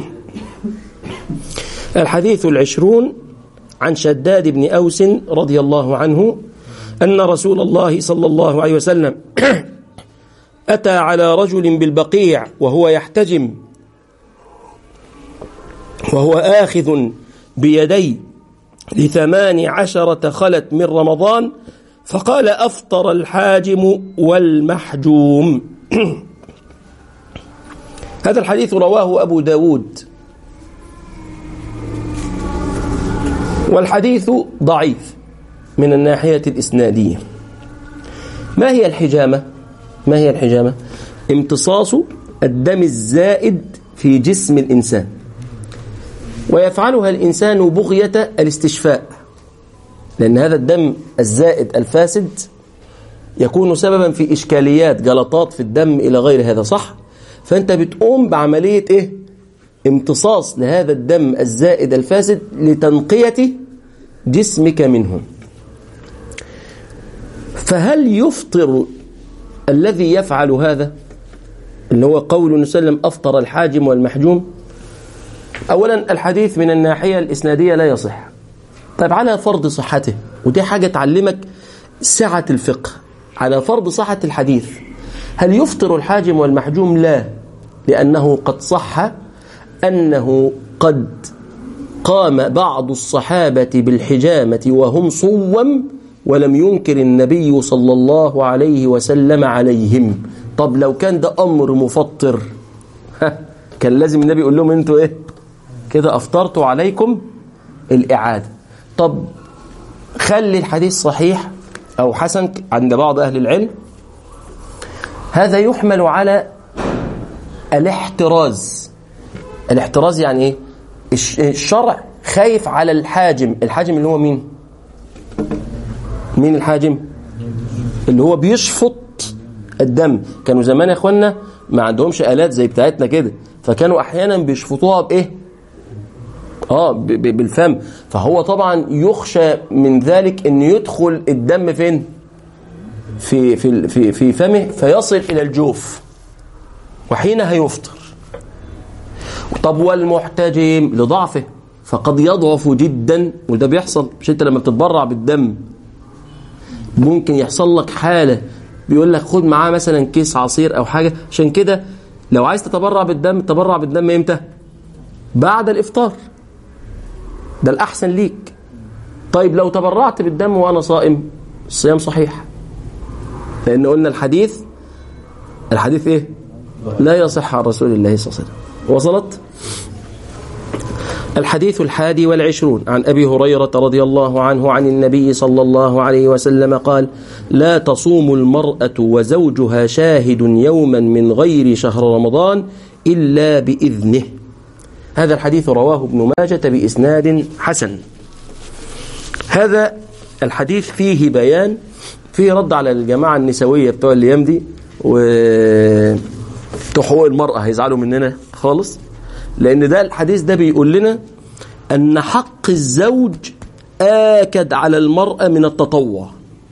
الحديث العشرون عن شداد بن أوس رضي الله عنه أن رسول الله صلى الله عليه وسلم أتى على رجل بالبقيع وهو يحتجم وهو آخذ بيدي لثمان عشرة خلت من رمضان فقال أفطر الحاجم والمحجوم هذا الحديث رواه أبو داود والحديث ضعيف من الناحية الإسنادية ما هي الحجامة؟ ما هي الحجامة؟ امتصاص الدم الزائد في جسم الإنسان ويفعلها الإنسان بغية الاستشفاء لأن هذا الدم الزائد الفاسد يكون سببا في إشكاليات جلطات في الدم إلى غير هذا صح فأنت بتقوم بعملية إيه امتصاص لهذا الدم الزائد الفاسد لتنقية جسمك منه فهل يفطر الذي يفعل هذا اللي هو قول النبي صلى الله عليه وسلم أفطر الحاجم والمحجوم أولا الحديث من الناحية الإسنادية لا يصح طيب على فرض صحته ودي حاجة تعلمك سعة الفقه على فرض صحة الحديث هل يفطر الحاجم والمحجوم لا لأنه قد صح أنه قد قام بعض الصحابة بالحجامة وهم صوم ولم ينكر النبي صلى الله عليه وسلم عليهم طب لو كان ده أمر مفطر كان لازم النبي يقول لهم انتوا ايه كده أفطرتوا عليكم الإعادة طب خلي الحديث صحيح أو حسن عند بعض أهل العلم هذا يحمل على الاحتراز الاحتراز يعني ايه الشرع خايف على الحاجم الحاجم اللي هو مين مين الحاجم اللي هو بيشفط الدم كانوا زمان يا اخوانا ما عندهمش آلات زي بتاعتنا كده فكانوا احيانا بيشفطوها بايه اه بالفم فهو طبعا يخشى من ذلك ان يدخل الدم فين في في في في فمه فيصل الى الجوف وحينها يفطر طب والمحتجم لضعفه فقد يضعف جدا وده بيحصل مش انت لما بتتبرع بالدم ممكن يحصل لك حالة بيقول لك خد معاه مثلا كيس عصير او حاجة عشان كده لو عايز تتبرع بالدم تبرع بالدم امتى بعد الافطار ده الاحسن ليك طيب لو تبرعت بالدم وانا صائم الصيام صحيح لان قلنا الحديث الحديث ايه لا يصح عن رسول الله صلى الله عليه وسلم وصلت الحديث الحادي والعشرون عن أبي هريرة رضي الله عنه عن النبي صلى الله عليه وسلم قال لا تصوم المرأة وزوجها شاهد يوما من غير شهر رمضان إلا بإذنه هذا الحديث رواه ابن ماجة بإسناد حسن هذا الحديث فيه بيان فيه رد على الجماعة النسوية بتوع الأيام دي و حقوق المرأة هيزعلوا مننا خالص لأن ده الحديث ده بيقول لنا أن حق الزوج آكد على المرأة من التطوع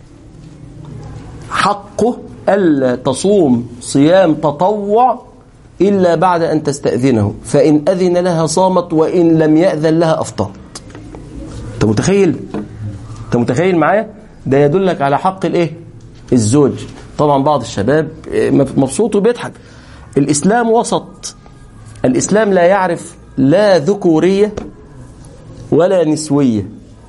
حقه ألا تصوم صيام تطوع إلا بعد أن تستأذنه فإن أذن لها صامت وإن لم يأذن لها أفطرت أنت متخيل؟ أنت متخيل معايا؟ ده يدلك على حق الإيه؟ الزوج طبعا بعض الشباب مبسوط وبيضحك الإسلام وسط الإسلام لا يعرف لا ذكورية ولا نسوية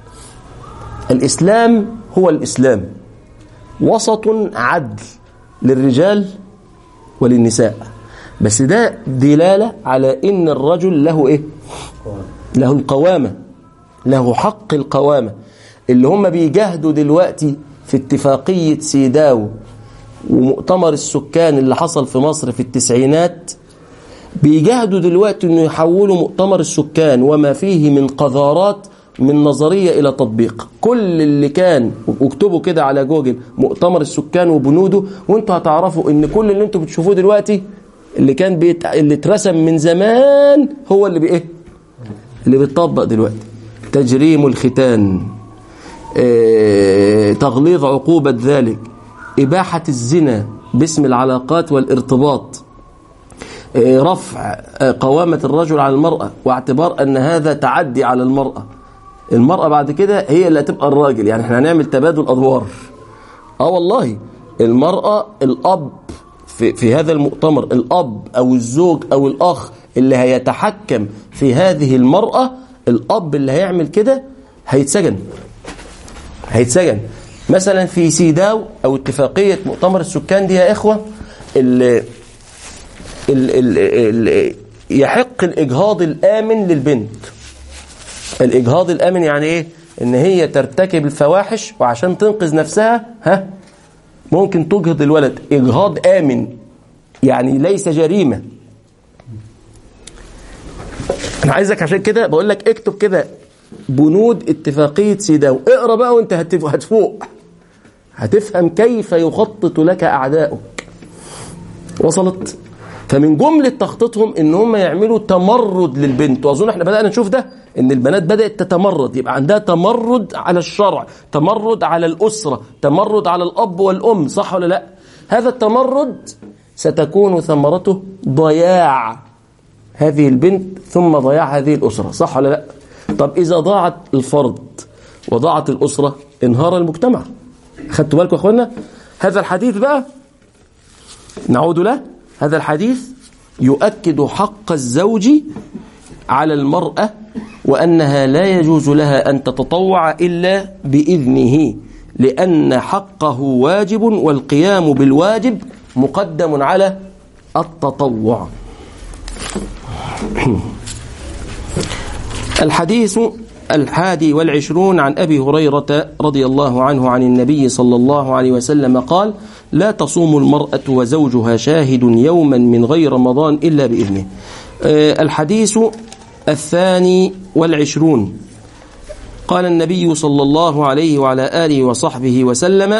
الإسلام هو الإسلام وسط عدل للرجال وللنساء بس ده دلالة على إن الرجل له إيه له القوامة له حق القوامة اللي هم بيجاهدوا دلوقتي في اتفاقية سيداو ومؤتمر السكان اللي حصل في مصر في التسعينات بيجاهدوا دلوقتي انه يحولوا مؤتمر السكان وما فيه من قذارات من نظرية إلى تطبيق كل اللي كان واكتبوا كده على جوجل مؤتمر السكان وبنوده وانتوا هتعرفوا ان كل اللي انتوا بتشوفوه دلوقتي اللي كان بيت... اللي اترسم من زمان هو اللي بايه اللي بيتطبق دلوقتي تجريم الختان اه... تغليظ عقوبة ذلك إباحة الزنا باسم العلاقات والارتباط رفع قوامة الرجل على المرأة واعتبار أن هذا تعدي على المرأة المرأة بعد كده هي اللي هتبقى الراجل يعني احنا هنعمل تبادل أدوار اه والله المرأة الأب في, في هذا المؤتمر الأب أو الزوج أو الأخ اللي هيتحكم في هذه المرأة الأب اللي هيعمل كده هيتسجن هيتسجن مثلا في سيداو أو اتفاقية مؤتمر السكان دي يا إخوة اللي ال ال ال يحق الإجهاض الآمن للبنت الإجهاض الآمن يعني إيه إن هي ترتكب الفواحش وعشان تنقذ نفسها ها ممكن تجهض الولد إجهاض آمن يعني ليس جريمة أنا عايزك عشان كده بقول لك اكتب كده بنود اتفاقية سيداو اقرا بقى وانت هتفوق هتفهم كيف يخطط لك أعداؤك وصلت فمن جملة تخطيطهم ان هم يعملوا تمرد للبنت واظن احنا بدأنا نشوف ده ان البنات بدأت تتمرد يبقى عندها تمرد على الشرع تمرد على الأسرة تمرد على الأب والأم صح ولا لا هذا التمرد ستكون ثمرته ضياع هذه البنت ثم ضياع هذه الأسرة صح ولا لا طب إذا ضاعت الفرد وضاعت الأسرة انهار المجتمع خدتوا بالكم يا أخوانا هذا الحديث بقى نعود له هذا الحديث يؤكد حق الزوج على المرأة وأنها لا يجوز لها أن تتطوع إلا بإذنه لأن حقه واجب والقيام بالواجب مقدم على التطوع الحديث الحادي والعشرون عن أبي هريرة رضي الله عنه عن النبي صلى الله عليه وسلم قال لا تصوم المرأة وزوجها شاهد يوما من غير رمضان إلا بإذنه الحديث الثاني والعشرون قال النبي صلى الله عليه وعلى آله وصحبه وسلم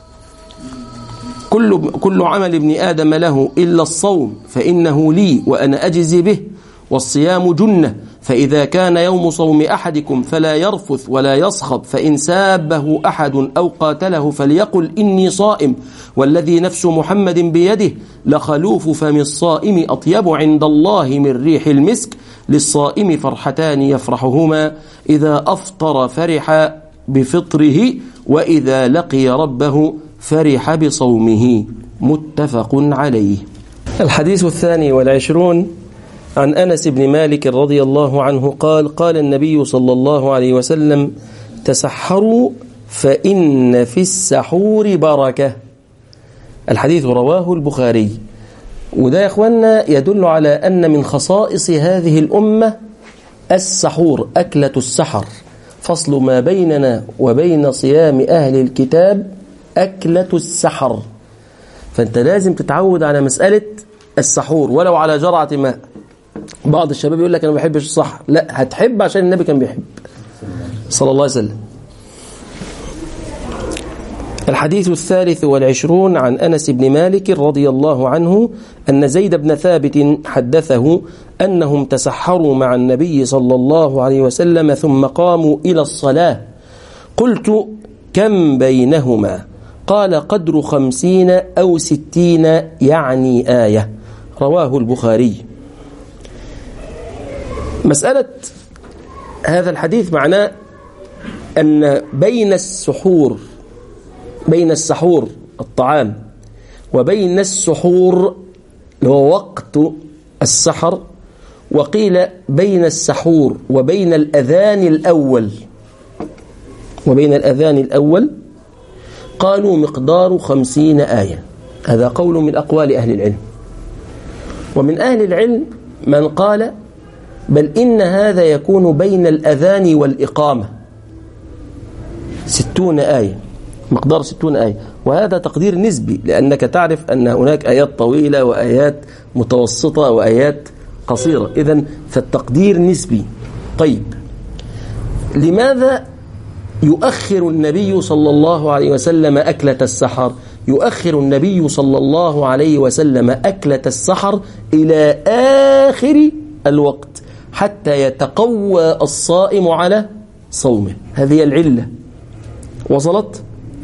كل, كل عمل ابن آدم له إلا الصوم فإنه لي وأنا أجزي به والصيام جنة فإذا كان يوم صوم أحدكم فلا يرفث ولا يصخب فإن سابه أحد أو قاتله فليقل إني صائم والذي نفس محمد بيده لخلوف فم الصائم أطيب عند الله من ريح المسك للصائم فرحتان يفرحهما إذا أفطر فرح بفطره وإذا لقي ربه فرح بصومه متفق عليه الحديث الثاني والعشرون عن أنس بن مالك رضي الله عنه قال قال النبي صلى الله عليه وسلم تسحروا فإن في السحور بركة الحديث رواه البخاري وده يا اخوانا يدل على أن من خصائص هذه الأمة السحور أكلة السحر فصل ما بيننا وبين صيام أهل الكتاب أكلة السحر فأنت لازم تتعود على مسألة السحور ولو على جرعة ماء بعض الشباب يقول لك أنا ما بحبش الصح لا هتحب عشان النبي كان بيحب صلى الله عليه وسلم الحديث الثالث والعشرون عن أنس بن مالك رضي الله عنه أن زيد بن ثابت حدثه أنهم تسحروا مع النبي صلى الله عليه وسلم ثم قاموا إلى الصلاة قلت كم بينهما قال قدر خمسين أو ستين يعني آية رواه البخاري مسألة هذا الحديث معناه أن بين السحور بين السحور الطعام وبين السحور اللي هو وقت السحر وقيل بين السحور وبين الأذان الأول وبين الأذان الأول قالوا مقدار خمسين آية هذا قول من أقوال أهل العلم ومن أهل العلم من قال بل إن هذا يكون بين الأذان والإقامة ستون آية مقدار ستون آية وهذا تقدير نسبي لأنك تعرف أن هناك آيات طويلة وآيات متوسطة وآيات قصيرة إذا فالتقدير نسبي طيب لماذا يؤخر النبي صلى الله عليه وسلم أكلة السحر يؤخر النبي صلى الله عليه وسلم أكلة السحر إلى آخر الوقت حتى يتقوى الصائم على صومه هذه العلة وصلت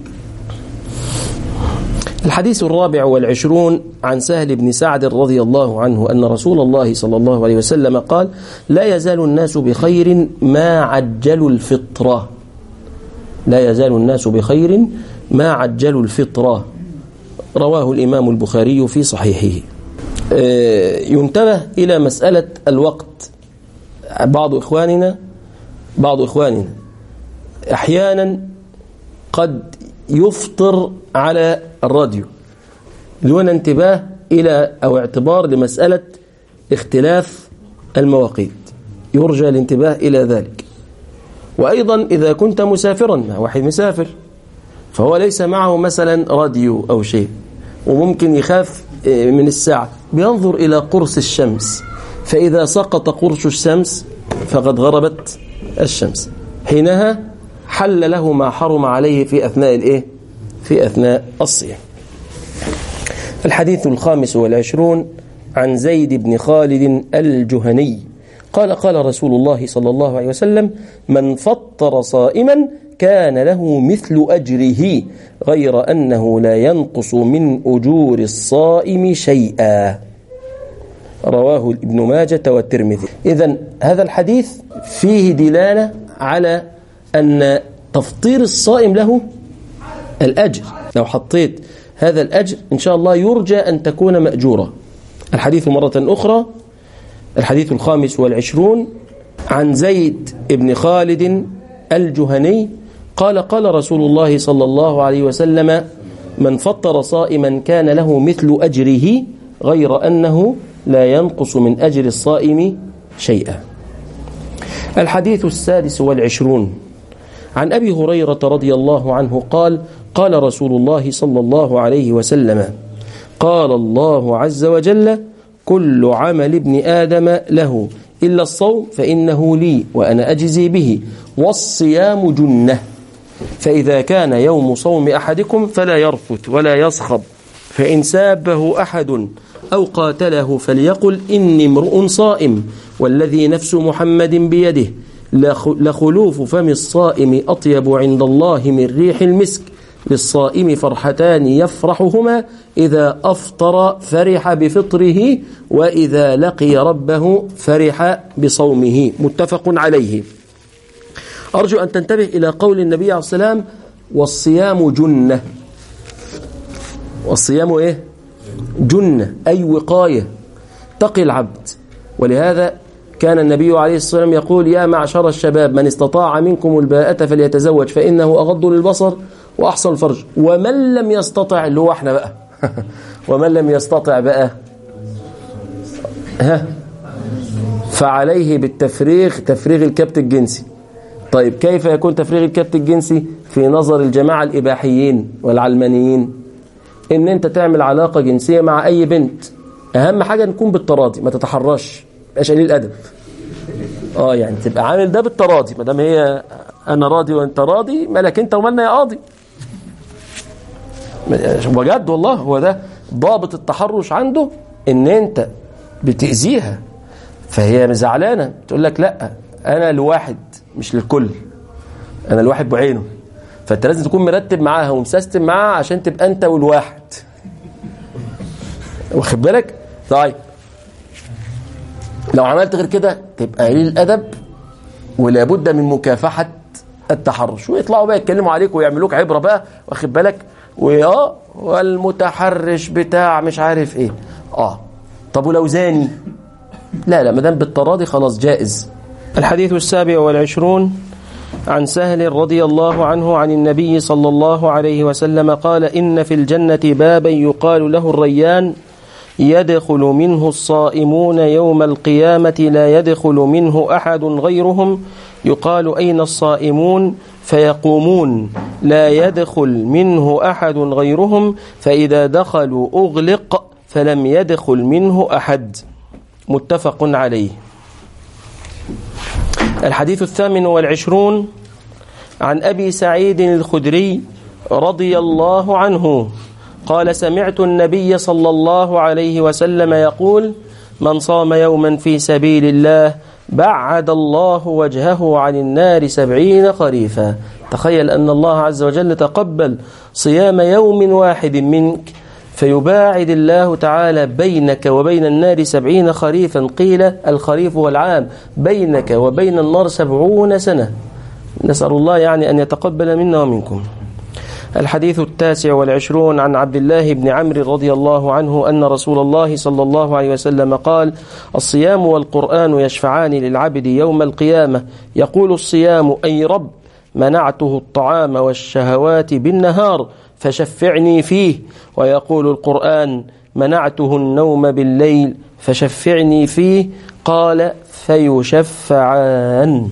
الحديث الرابع والعشرون عن سهل بن سعد رضي الله عنه أن رسول الله صلى الله عليه وسلم قال لا يزال الناس بخير ما عجلوا الفطرة لا يزال الناس بخير ما عجلوا الفطرة رواه الإمام البخاري في صحيحه ينتبه إلى مسألة الوقت بعض إخواننا بعض إخواننا أحيانا قد يفطر على الراديو دون انتباه إلى أو اعتبار لمسألة اختلاف المواقيت يرجى الانتباه إلى ذلك وأيضا إذا كنت مسافرا مع واحد مسافر فهو ليس معه مثلا راديو أو شيء وممكن يخاف من الساعة بينظر إلى قرص الشمس فإذا سقط قرص الشمس فقد غربت الشمس حينها حل له ما حرم عليه في أثناء الإيه؟ في أثناء الصيام الحديث الخامس والعشرون عن زيد بن خالد الجهني قال قال رسول الله صلى الله عليه وسلم من فطر صائما كان له مثل أجره غير أنه لا ينقص من أجور الصائم شيئا رواه ابن ماجة والترمذي إذا هذا الحديث فيه دلالة على أن تفطير الصائم له الأجر لو حطيت هذا الأجر إن شاء الله يرجى أن تكون مأجورة الحديث مرة أخرى الحديث الخامس والعشرون عن زيد بن خالد الجهني قال قال رسول الله صلى الله عليه وسلم من فطر صائما كان له مثل أجره غير أنه لا ينقص من أجر الصائم شيئا الحديث السادس والعشرون عن أبي هريرة رضي الله عنه قال قال رسول الله صلى الله عليه وسلم قال الله عز وجل كل عمل ابن آدم له إلا الصوم فإنه لي وأنا أجزي به والصيام جنة فإذا كان يوم صوم أحدكم فلا يرفث ولا يصخب فإن سابه أحد أو قاتله فليقل إني امرؤ صائم والذي نفس محمد بيده لخلوف فم الصائم أطيب عند الله من ريح المسك للصائم فرحتان يفرحهما إذا أفطر فرح بفطره وإذا لقي ربه فرح بصومه متفق عليه أرجو أن تنتبه إلى قول النبي عليه السلام والصيام جنة والصيام إيه جنة أي وقاية تقي العبد ولهذا كان النبي عليه الصلاة والسلام يقول يا معشر الشباب من استطاع منكم الباءة فليتزوج فإنه أغض للبصر وأحصل الفرج ومن لم يستطع اللي هو احنا بقى ومن لم يستطع بقى ها فعليه بالتفريغ تفريغ الكبت الجنسي طيب كيف يكون تفريغ الكبت الجنسي في نظر الجماعة الإباحيين والعلمانيين ان انت تعمل علاقة جنسية مع اي بنت اهم حاجة نكون بالتراضي ما تتحرش مبقاش قليل ادب اه يعني تبقى عامل ده بالتراضي ما دام هي انا راضي وانت راضي مالك انت ومالنا يا قاضي بجد والله هو ده ضابط التحرش عنده ان انت بتأذيها فهي زعلانة تقول لك لا انا لواحد مش للكل انا الواحد بعينه فانت لازم تكون مرتب معاها ومسيستم معاها عشان تبقى انت والواحد واخد بالك طيب لو عملت غير كده تبقى قليل الادب ولابد من مكافحه التحرش ويطلعوا بقى يتكلموا عليك ويعملوك عبره بقى واخد بالك واه والمتحرش بتاع مش عارف ايه اه طب ولو زاني لا لا ما دام بالتراضي خلاص جائز الحديث السابع والعشرون عن سهل رضي الله عنه عن النبي صلى الله عليه وسلم قال إن في الجنة بابا يقال له الريان يدخل منه الصائمون يوم القيامة لا يدخل منه أحد غيرهم يقال أين الصائمون فيقومون لا يدخل منه أحد غيرهم فإذا دخلوا أغلق فلم يدخل منه أحد متفق عليه الحديث الثامن والعشرون عن أبي سعيد الخدري رضي الله عنه قال سمعت النبي صلى الله عليه وسلم يقول من صام يوما في سبيل الله بعد الله وجهه عن النار سبعين خريفا تخيل أن الله عز وجل تقبل صيام يوم واحد منك فيباعد الله تعالى بينك وبين النار سبعين خريفا قيل الخريف والعام بينك وبين النار سبعون سنة نسأل الله يعني أن يتقبل منا ومنكم الحديث التاسع والعشرون عن عبد الله بن عمرو رضي الله عنه أن رسول الله صلى الله عليه وسلم قال الصيام والقرآن يشفعان للعبد يوم القيامة يقول الصيام أي رب منعته الطعام والشهوات بالنهار فشفعني فيه ويقول القرآن منعته النوم بالليل فشفعني فيه قال فيشفعان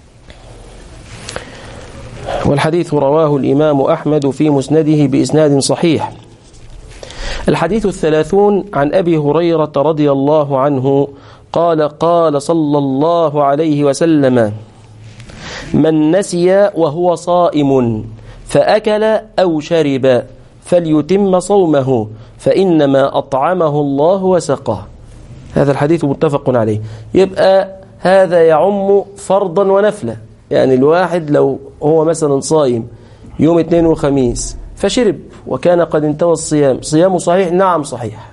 والحديث رواه الإمام أحمد في مسنده بإسناد صحيح الحديث الثلاثون عن أبي هريرة رضي الله عنه قال قال صلى الله عليه وسلم من نسي وهو صائم فأكل أو شرب فليتم صومه فإنما أطعمه الله وسقه هذا الحديث متفق عليه يبقى هذا يعم فرضا ونفلا يعني الواحد لو هو مثلا صايم يوم اثنين وخميس فشرب وكان قد انتهى الصيام صيامه صحيح نعم صحيح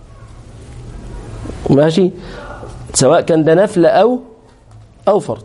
ماشي سواء كان ده نفل أو أو فرض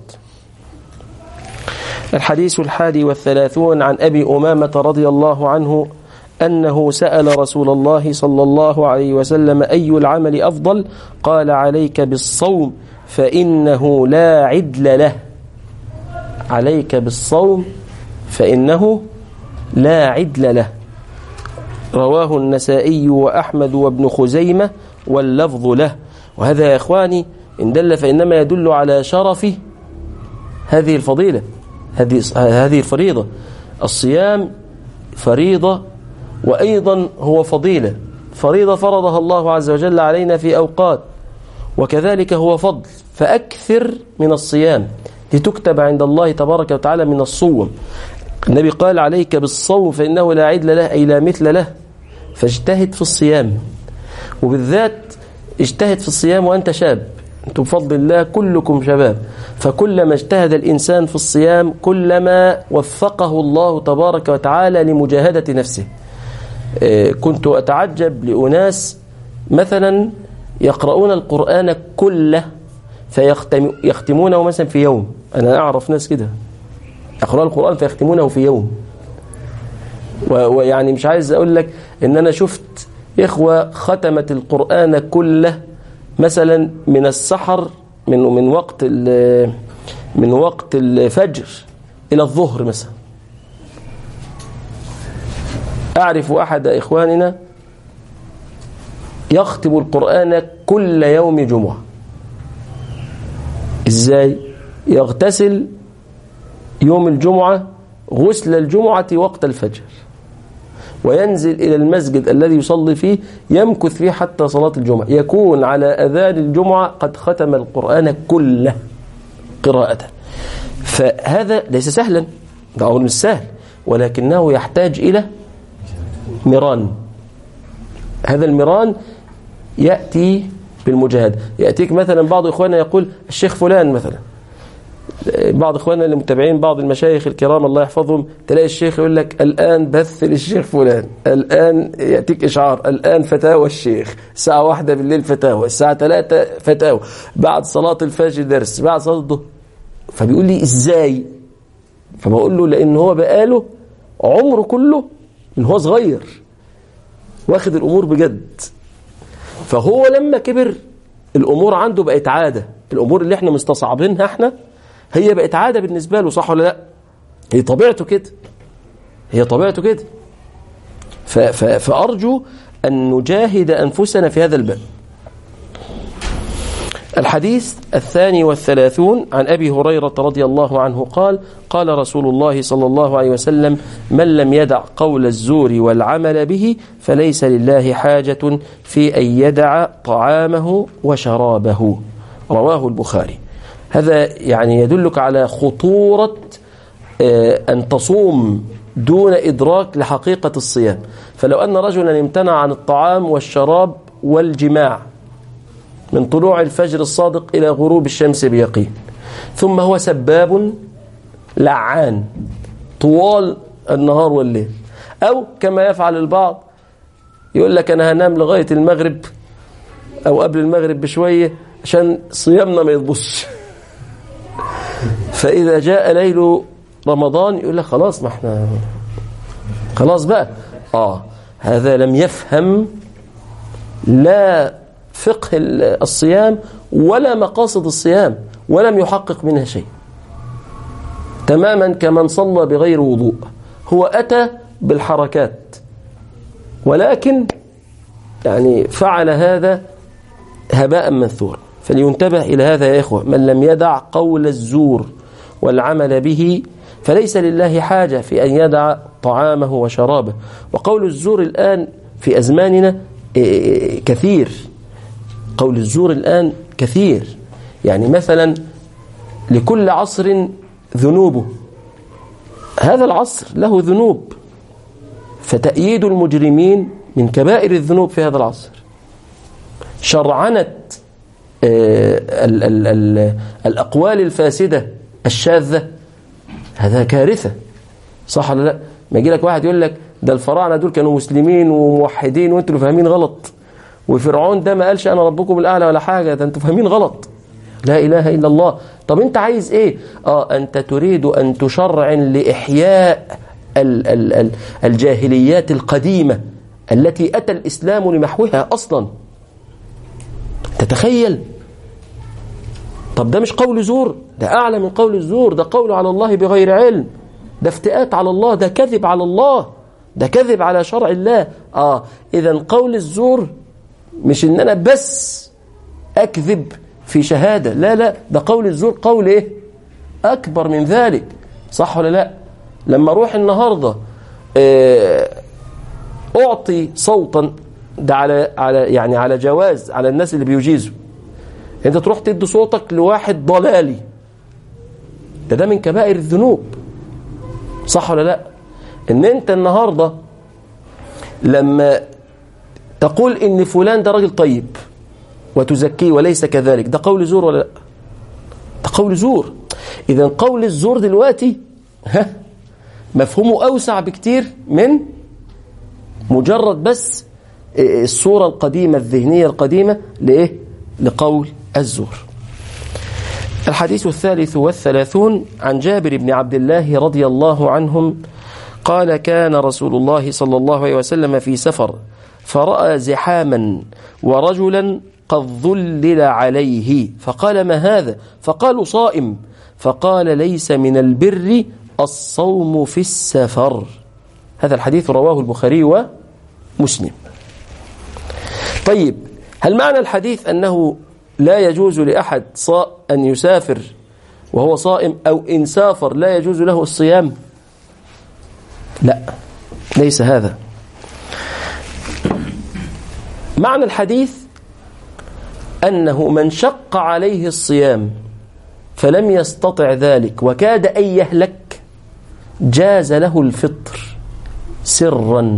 الحديث الحادي والثلاثون عن أبي أمامة رضي الله عنه أنه سأل رسول الله صلى الله عليه وسلم أي العمل أفضل قال عليك بالصوم فإنه لا عدل له عليك بالصوم فإنه لا عدل له رواه النسائي وأحمد وابن خزيمة واللفظ له وهذا يا إخواني إن دل فإنما يدل على شرف هذه الفضيلة هذه هذه الفريضة الصيام فريضة وأيضا هو فضيلة فريضة فرضها الله عز وجل علينا في أوقات وكذلك هو فضل فأكثر من الصيام لتكتب عند الله تبارك وتعالى من الصوم النبي قال عليك بالصوم فإنه لا عدل له أي لا مثل له فاجتهد في الصيام وبالذات اجتهد في الصيام وأنت شاب أنتم بفضل الله كلكم شباب فكلما اجتهد الإنسان في الصيام كلما وفقه الله تبارك وتعالى لمجاهدة نفسه كنت أتعجب لأناس مثلا يقرؤون القرآن كله فيختمونه مثلا في يوم أنا أعرف ناس كده يقرؤون القرآن فيختمونه في يوم ويعني مش عايز أقول لك إن أنا شفت إخوة ختمت القرآن كله مثلا من السحر من من وقت من وقت الفجر إلى الظهر مثلا أعرف أحد إخواننا يختم القرآن كل يوم جمعة إزاي يغتسل يوم الجمعة غسل الجمعة وقت الفجر وينزل إلى المسجد الذي يصلي فيه يمكث فيه حتى صلاة الجمعة يكون على أذان الجمعة قد ختم القرآن كله قراءة فهذا ليس سهلا ده أمر مش سهل ولكنه يحتاج إلى مران هذا المران يأتي بالمجاهدة يأتيك مثلا بعض إخواننا يقول الشيخ فلان مثلا بعض إخواننا اللي متابعين بعض المشايخ الكرام الله يحفظهم تلاقي الشيخ يقول لك الآن بث للشيخ فلان الآن يأتيك إشعار الآن فتاوى الشيخ الساعة واحدة بالليل فتاوى الساعة ثلاثة فتاوى بعد صلاة الفجر درس بعد صلاة الظهر فبيقول لي إزاي فبقول له لأن هو بقاله عمره كله من هو صغير واخد الأمور بجد فهو لما كبر الأمور عنده بقت عادة الأمور اللي احنا مستصعبينها احنا هي بقت عادة بالنسبة له صح ولا لا هي طبيعته كده هي طبيعته كده فأرجو أن نجاهد أنفسنا في هذا الباب الحديث الثاني والثلاثون عن أبي هريرة رضي الله عنه قال قال رسول الله صلى الله عليه وسلم من لم يدع قول الزور والعمل به فليس لله حاجة في أن يدع طعامه وشرابه رواه البخاري هذا يعني يدلك على خطورة أن تصوم دون إدراك لحقيقة الصيام فلو أن رجلا امتنع عن الطعام والشراب والجماع من طلوع الفجر الصادق إلى غروب الشمس بيقين ثم هو سباب لعان طوال النهار والليل أو كما يفعل البعض يقول لك أنا هنام لغاية المغرب أو قبل المغرب بشوية عشان صيامنا ما يضبطش فإذا جاء ليل رمضان يقول لك خلاص ما احنا خلاص بقى آه هذا لم يفهم لا فقه الصيام ولا مقاصد الصيام ولم يحقق منها شيء تماما كمن صلى بغير وضوء هو أتى بالحركات ولكن يعني فعل هذا هباء منثورا فلينتبه إلى هذا يا إخوة من لم يدع قول الزور والعمل به فليس لله حاجة في أن يدع طعامه وشرابه وقول الزور الآن في أزماننا كثير قول الزور الآن كثير يعني مثلا لكل عصر ذنوبه هذا العصر له ذنوب فتأييد المجرمين من كبائر الذنوب في هذا العصر شرعنة ال ال ال الأقوال الفاسدة الشاذة هذا كارثة صح ولا لا ما يجي لك واحد يقول لك ده الفراعنة دول كانوا مسلمين وموحدين وانتوا فاهمين غلط وفرعون ده ما قالش أنا ربكم الأعلى ولا حاجة ده انتوا فاهمين غلط لا إله إلا الله طب انت عايز ايه اه انت تريد أن تشرع لإحياء ال ال ال الجاهليات القديمة التي أتى الإسلام لمحوها أصلا تتخيل طب ده مش قول زور ده أعلى من قول الزور ده قول على الله بغير علم ده افتئات على الله ده كذب على الله ده كذب على شرع الله آه إذا قول الزور مش إن أنا بس أكذب في شهادة لا لا ده قول الزور قول إيه أكبر من ذلك صح ولا لا لما أروح النهاردة أعطي صوتا ده على على يعني على جواز على الناس اللي بيجيزوا انت تروح تدي صوتك لواحد ضلالي ده ده من كبائر الذنوب صح ولا لا ان انت النهارده لما تقول ان فلان ده راجل طيب وتزكيه وليس كذلك ده قول زور ولا لا ده قول زور اذا قول الزور دلوقتي ها مفهومه اوسع بكتير من مجرد بس الصورة القديمة الذهنية القديمة لإيه؟ لقول الزور الحديث الثالث والثلاثون عن جابر بن عبد الله رضي الله عنهم قال كان رسول الله صلى الله عليه وسلم في سفر فرأى زحاما ورجلا قد ظلل عليه فقال ما هذا فقالوا صائم فقال ليس من البر الصوم في السفر هذا الحديث رواه البخاري ومسلم طيب هل معنى الحديث أنه لا يجوز لأحد صاء أن يسافر وهو صائم أو إن سافر لا يجوز له الصيام لا ليس هذا معنى الحديث أنه من شق عليه الصيام فلم يستطع ذلك وكاد أن يهلك جاز له الفطر سرا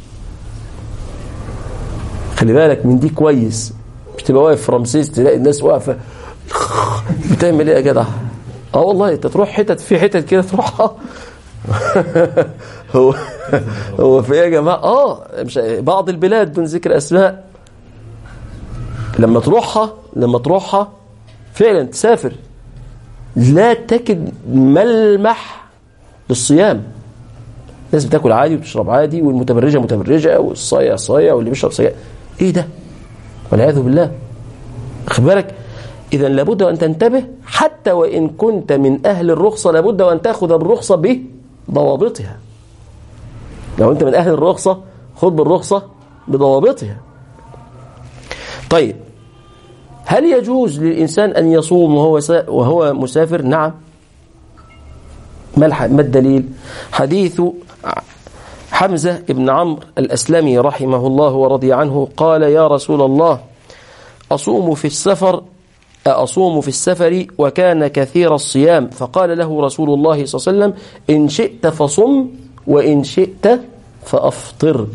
خلي بالك من دي كويس مش تبقى واقف في رمسيس تلاقي الناس واقفه بتعمل ايه يا جدع اه والله انت تروح حتت في حتت كده تروحها هو هو في ايه يا جماعه اه مش بعض البلاد دون ذكر اسماء لما تروحها لما تروحها فعلا تسافر لا تجد ملمح للصيام الناس بتاكل عادي وتشرب عادي والمتبرجه متبرجه والصايع صايع واللي بيشرب سجاير ايه ده والعياذ بالله خد بالك اذا لابد ان تنتبه حتى وان كنت من اهل الرخصه لابد ان تاخذ بالرخصه بضوابطها لو انت من اهل الرخصه خذ بالرخصه بضوابطها طيب هل يجوز للانسان ان يصوم وهو وهو مسافر نعم ما الدليل حديث حمزة بن عمرو الأسلمي رحمه الله ورضي عنه قال يا رسول الله أصوم في السفر أصوم في السفر وكان كثير الصيام فقال له رسول الله صلى الله عليه وسلم إن شئت فصم وإن شئت فأفطر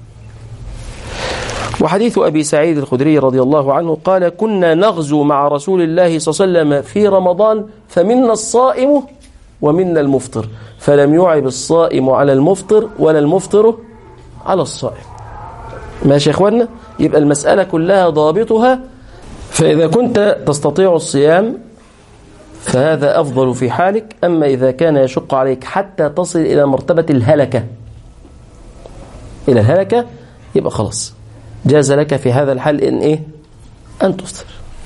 وحديث أبي سعيد الخدري رضي الله عنه قال كنا نغزو مع رسول الله صلى الله عليه وسلم في رمضان فمنا الصائم ومنا المفطر فلم يعب الصائم على المفطر ولا المفطر على الصائم ماشي يا اخوانا يبقى المسألة كلها ضابطها فإذا كنت تستطيع الصيام فهذا أفضل في حالك أما إذا كان يشق عليك حتى تصل إلى مرتبة الهلكة إلى الهلكة يبقى خلاص جاز لك في هذا الحال إن إيه أن تفطر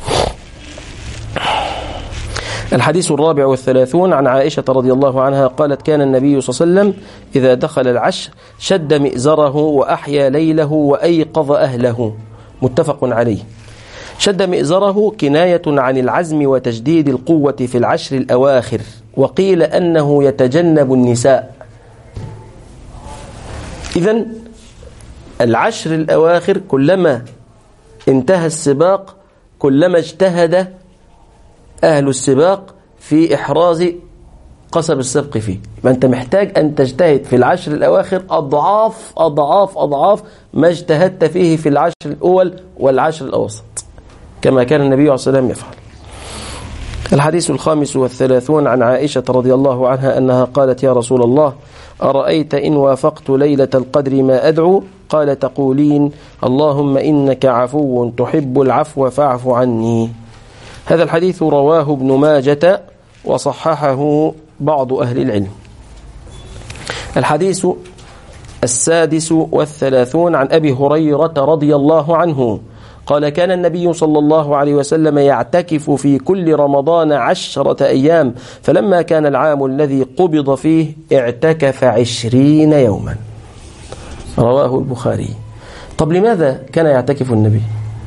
الحديث الرابع والثلاثون عن عائشة رضي الله عنها قالت كان النبي صلى الله عليه وسلم إذا دخل العشر شد مئزره وأحيا ليله وأيقظ أهله متفق عليه شد مئزره كناية عن العزم وتجديد القوة في العشر الأواخر وقيل أنه يتجنب النساء إذا العشر الأواخر كلما انتهى السباق كلما اجتهد أهل السباق في إحراز قصب السبق فيه ما أنت محتاج أن تجتهد في العشر الأواخر أضعاف أضعاف أضعاف ما اجتهدت فيه في العشر الأول والعشر الأوسط كما كان النبي عليه الصلاة والسلام يفعل الحديث الخامس والثلاثون عن عائشة رضي الله عنها أنها قالت يا رسول الله أرأيت إن وافقت ليلة القدر ما أدعو قال تقولين اللهم إنك عفو تحب العفو فاعف عني هذا الحديث رواه ابن ماجة وصححه بعض أهل العلم الحديث السادس والثلاثون عن أبي هريرة رضي الله عنه قال كان النبي صلى الله عليه وسلم يعتكف في كل رمضان عشرة أيام فلما كان العام الذي قبض فيه اعتكف عشرين يوما رواه البخاري طب لماذا كان يعتكف النبي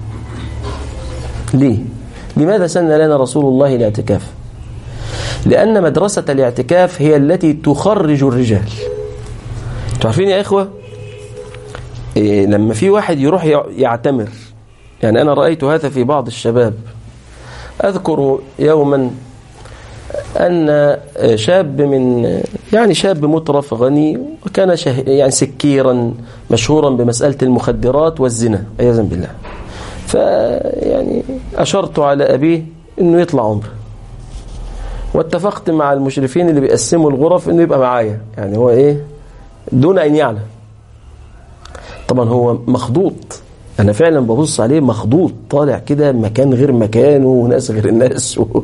ليه لماذا سن لنا رسول الله الاعتكاف لأن مدرسة الاعتكاف هي التي تخرج الرجال تعرفين يا إخوة إيه لما في واحد يروح يعتمر يعني أنا رأيت هذا في بعض الشباب أذكر يوما أن شاب من يعني شاب مترف غني وكان يعني سكيرا مشهورا بمسألة المخدرات والزنا عياذا بالله فيعني أشرت على أبيه أنه يطلع عمره واتفقت مع المشرفين اللي بيقسموا الغرف أنه يبقى معايا يعني هو إيه دون أن يعلم طبعا هو مخضوط أنا فعلا ببص عليه مخضوط طالع كده مكان غير مكانه وناس غير الناس و...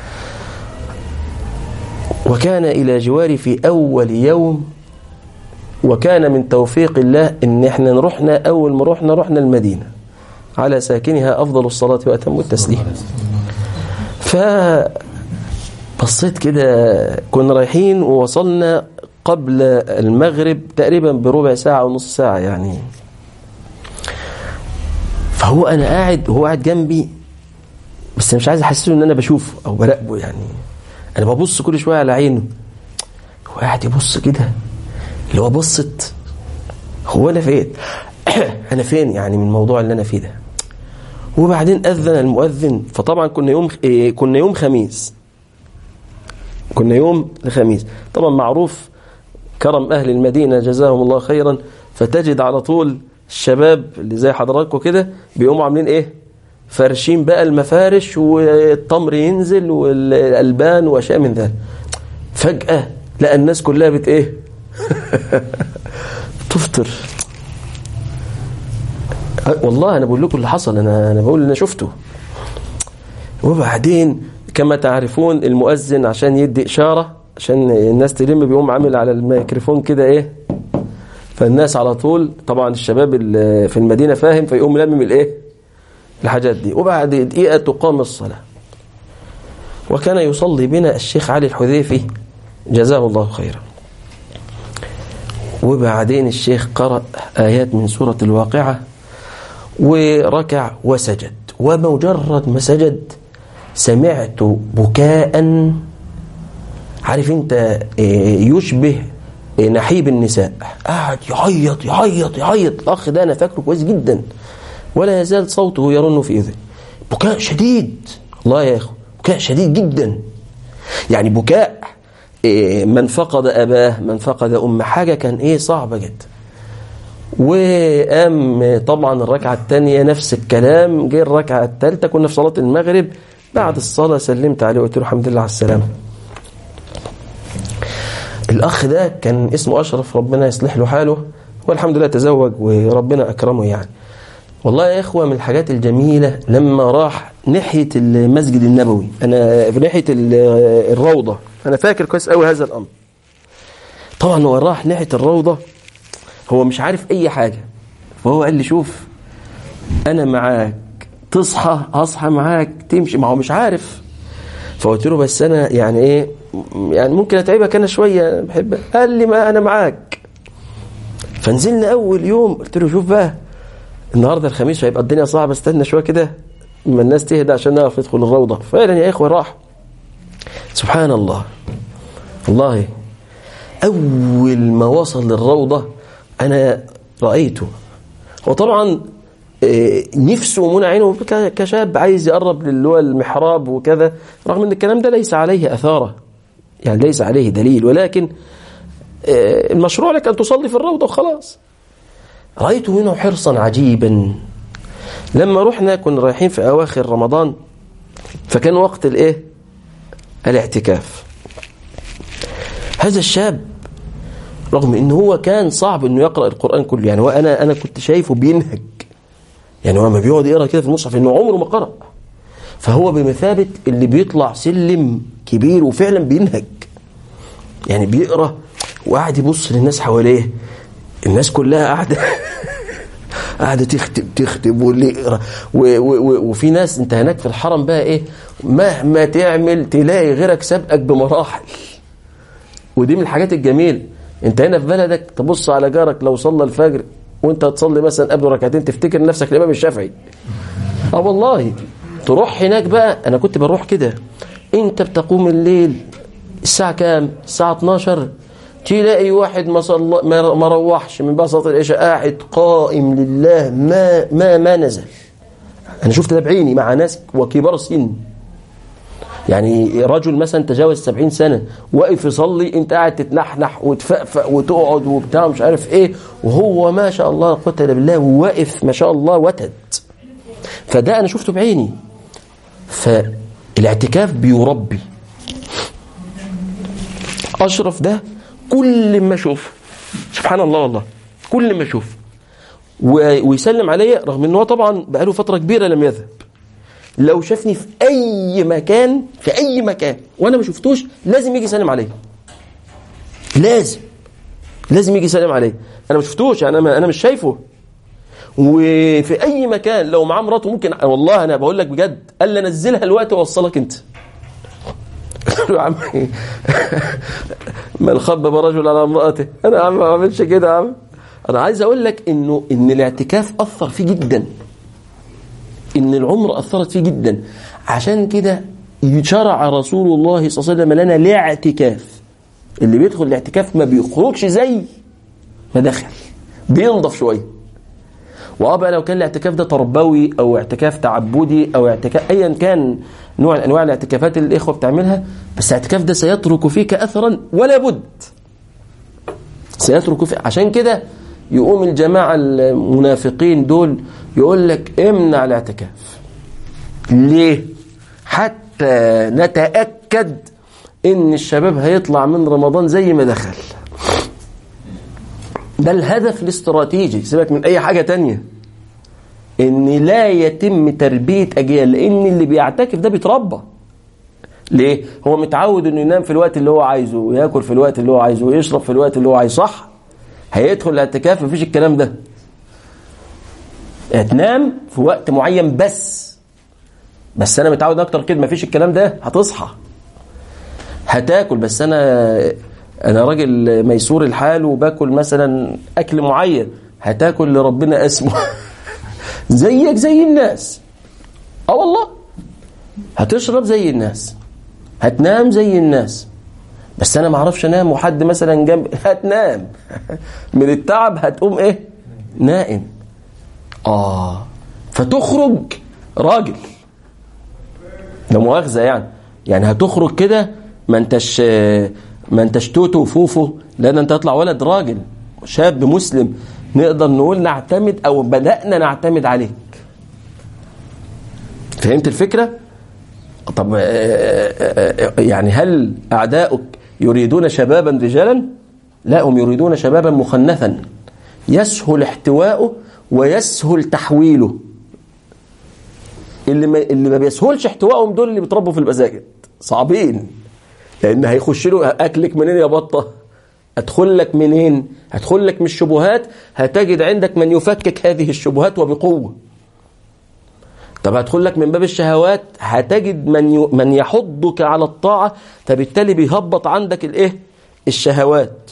وكان إلى جواري في أول يوم وكان من توفيق الله إن إحنا رحنا أول ما رحنا رحنا المدينة على ساكنها أفضل الصلاة وأتم التسليم فبصيت كده كنا رايحين ووصلنا قبل المغرب تقريبا بربع ساعة ونص ساعة يعني فهو أنا قاعد هو قاعد جنبي بس مش عايز أحسسه إن أنا بشوفه أو براقبه يعني أنا ببص كل شوية على عينه هو قاعد يبص كده اللي هو بصت هو أنا فين أنا فين يعني من الموضوع اللي أنا فيه ده وبعدين أذن المؤذن فطبعا كنا يوم إيه كنا يوم خميس كنا يوم الخميس طبعا معروف كرم أهل المدينة جزاهم الله خيرا فتجد على طول الشباب اللي زي حضراتكم كده بيقوموا عاملين ايه فرشين بقى المفارش والتمر ينزل والألبان واشياء من ذلك فجأة لقى الناس كلها بت ايه تفطر والله انا بقول لكم اللي حصل انا انا بقول انا شفته وبعدين كما تعرفون المؤذن عشان يدي اشاره عشان الناس تلم بيقوم عامل على الميكروفون كده ايه فالناس على طول طبعا الشباب اللي في المدينه فاهم فيقوم لمم الايه الحاجات دي وبعد دقيقه تقام الصلاه وكان يصلي بنا الشيخ علي الحذيفي جزاه الله خيرا وبعدين الشيخ قرأ آيات من سورة الواقعة وركع وسجد ومجرد ما سجد سمعت بكاء عارف انت يشبه نحيب النساء قاعد يعيط يعيط يعيط الاخ ده انا فاكره كويس جدا ولا يزال صوته يرن في اذني بكاء شديد الله يا اخو بكاء شديد جدا يعني بكاء من فقد اباه من فقد ام حاجه كان ايه صعبه جدا وقام طبعا الركعه الثانيه نفس الكلام جه الركعه الثالثه كنا في صلاه المغرب بعد الصلاه سلمت عليه وقلت له الحمد لله على السلامه الأخ ده كان اسمه أشرف ربنا يصلح له حاله والحمد لله تزوج وربنا أكرمه يعني والله يا إخوة من الحاجات الجميلة لما راح ناحية المسجد النبوي أنا في ناحية الروضة أنا فاكر كويس قوي هذا الأمر طبعا هو راح ناحية الروضة هو مش عارف أي حاجة فهو قال لي شوف أنا معاك تصحى أصحى معاك تمشي ما هو مش عارف فقلت له بس أنا يعني إيه يعني ممكن اتعبك انا شويه بحب قال لي ما انا معاك فنزلنا اول يوم قلت له شوف بقى النهارده الخميس هيبقى الدنيا صعبه استنى شويه كده اما الناس تهدى عشان نعرف ندخل الروضه فعلا يا اخوه راح سبحان الله والله اول ما وصل للروضه انا رايته هو طبعا نفسه ومنى عينه كشاب عايز يقرب اللي هو المحراب وكذا رغم ان الكلام ده ليس عليه اثاره يعني ليس عليه دليل ولكن المشروع لك أن تصلي في الروضة وخلاص رأيت منه حرصا عجيبا لما رحنا كنا رايحين في أواخر رمضان فكان وقت الايه الاعتكاف هذا الشاب رغم ان هو كان صعب انه يقرأ القرآن كله يعني وانا انا كنت شايفه بينهج يعني هو ما بيقعد يقرا كده في المصحف انه عمره ما قرأ فهو بمثابة اللي بيطلع سلم كبير وفعلا بينهج يعني بيقرا وقاعد يبص للناس حواليه الناس كلها قاعده قاعده تختم تختم واللي يقرا وفي ناس انت هناك في الحرم بقى ايه مهما تعمل تلاقي غيرك سابقك بمراحل ودي من الحاجات الجميله انت هنا في بلدك تبص على جارك لو صلى الفجر وانت تصلي مثلا قبل ركعتين تفتكر نفسك الامام الشافعي اه والله تروح هناك بقى انا كنت بروح كده انت بتقوم الليل الساعه كام الساعه 12 تلاقي واحد ما صلى ما روحش من بعد صلاه العشاء قاعد قائم لله ما ما ما نزل انا شفت ده بعيني مع ناس وكبار سن يعني رجل مثلا تجاوز 70 سنة واقف يصلي انت قاعد تتنحنح وتفقفق وتقعد وبتاع مش عارف ايه وهو ما شاء الله لا قوه الا بالله واقف ما شاء الله وتد فده انا شفته بعيني فالاعتكاف بيربي اشرف ده كل ما اشوف سبحان الله والله كل ما اشوف ويسلم عليا رغم ان هو طبعا بقاله فتره كبيره لم يذهب لو شافني في اي مكان في اي مكان وانا ما شفتوش لازم يجي يسلم عليا لازم لازم يجي يسلم عليا انا ما شفتوش انا ما انا مش شايفه وفي اي مكان لو معاه مراته ممكن والله انا بقول لك بجد قال لي نزلها الوقت واوصلك انت له يا عم من خبب رجل على امرأته انا يا عم ما بعملش كده يا عم انا عايز اقول لك انه ان الاعتكاف اثر فيه جدا ان العمر اثرت فيه جدا عشان كده شرع رسول الله صلى الله عليه وسلم لنا الاعتكاف اللي بيدخل الاعتكاف ما بيخرجش زي ما دخل بينضف شويه وابقى لو كان الاعتكاف ده تربوي او اعتكاف تعبدي او اعتكاف ايا كان نوع من انواع الاعتكافات اللي الاخوه بتعملها بس الاعتكاف ده سيترك فيك اثرا ولا بد سيترك فيك عشان كده يقوم الجماعه المنافقين دول يقول لك امنع الاعتكاف ليه حتى نتاكد ان الشباب هيطلع من رمضان زي ما دخل ده الهدف الاستراتيجي سيبك من اي حاجه تانية ان لا يتم تربيه اجيال لان اللي بيعتكف ده بيتربى ليه هو متعود انه ينام في الوقت اللي هو عايزه وياكل في الوقت اللي هو عايزه ويشرب في الوقت اللي هو عايزه صح هيدخل الاعتكاف مفيش الكلام ده هتنام في وقت معين بس بس انا متعود اكتر كده مفيش الكلام ده هتصحى هتاكل بس انا انا راجل ميسور الحال وباكل مثلا اكل معين هتاكل لربنا اسمه زيك زي الناس اه والله هتشرب زي الناس هتنام زي الناس بس انا ما اعرفش انام وحد مثلا جنب هتنام من التعب هتقوم ايه نائم اه فتخرج راجل ده مؤاخذه يعني يعني هتخرج كده ما انتش ما انتش توتو وفوفو لا ده انت هتطلع ولد راجل شاب مسلم نقدر نقول نعتمد او بدأنا نعتمد عليك فهمت الفكرة؟ طب يعني هل أعداؤك يريدون شبابا رجالا؟ لا هم يريدون شبابا مخنثا يسهل احتواؤه ويسهل تحويله اللي ما, اللي ما بيسهلش احتوائهم دول اللي بيتربوا في المساجد صعبين لان هيخش له اكلك منين يا بطه ادخل لك منين هدخل لك من الشبهات هتجد عندك من يفكك هذه الشبهات وبقوه طب هدخل لك من باب الشهوات هتجد من ي... من يحضك على الطاعه فبالتالي بيهبط عندك الايه الشهوات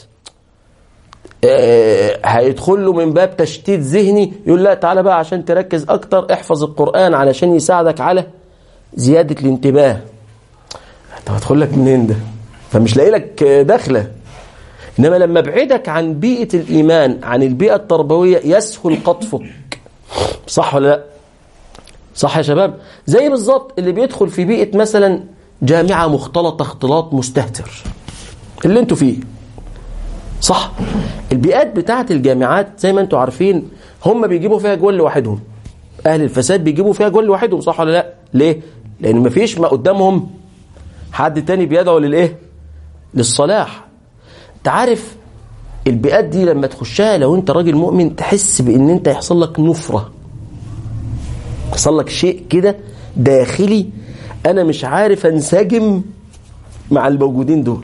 آه هيدخل له من باب تشتيت ذهني يقول لا تعالى بقى عشان تركز اكتر احفظ القران علشان يساعدك على زياده الانتباه طب هدخل لك منين ده فمش لاقي لك دخله انما لما ابعدك عن بيئه الايمان عن البيئه التربويه يسهل قطفك صح ولا لا صح يا شباب زي بالظبط اللي بيدخل في بيئه مثلا جامعه مختلطه اختلاط مستهتر اللي انتوا فيه صح البيئات بتاعه الجامعات زي ما انتوا عارفين هم بيجيبوا فيها جول لوحدهم أهل الفساد بيجيبوا فيها جول لوحدهم صح ولا لا ليه لأن مفيش ما قدامهم حد تاني بيدعو للإيه للصلاح انت عارف البيئات دي لما تخشها لو انت راجل مؤمن تحس بان انت يحصل لك نفرة يحصل لك شيء كده داخلي انا مش عارف انسجم مع الموجودين دول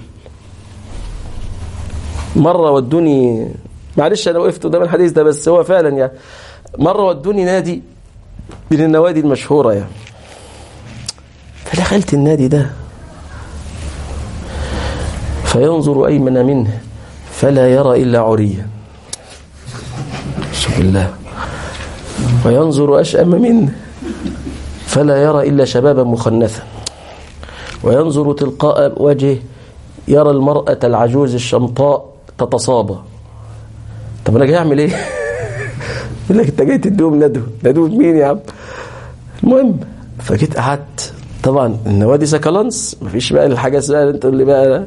مرة ودوني معلش انا وقفت قدام الحديث ده بس هو فعلا يعني مرة ودوني نادي من النوادي المشهورة يعني فدخلت النادي ده فينظر أيمن منه فلا يرى إلا عريا شوف الله وينظر أشأم منه فلا يرى إلا شبابا مخنثا وينظر تلقاء وجهه يرى المرأة العجوز الشمطاء تتصابى طب أنا جاي أعمل إيه؟ يقول لك أنت جاي تدوم ندوة ندوة مين يا عم؟ المهم فجيت قعدت طبعا النوادي سكالانس مفيش بقى الحاجة اسمها انت تقول لي بقى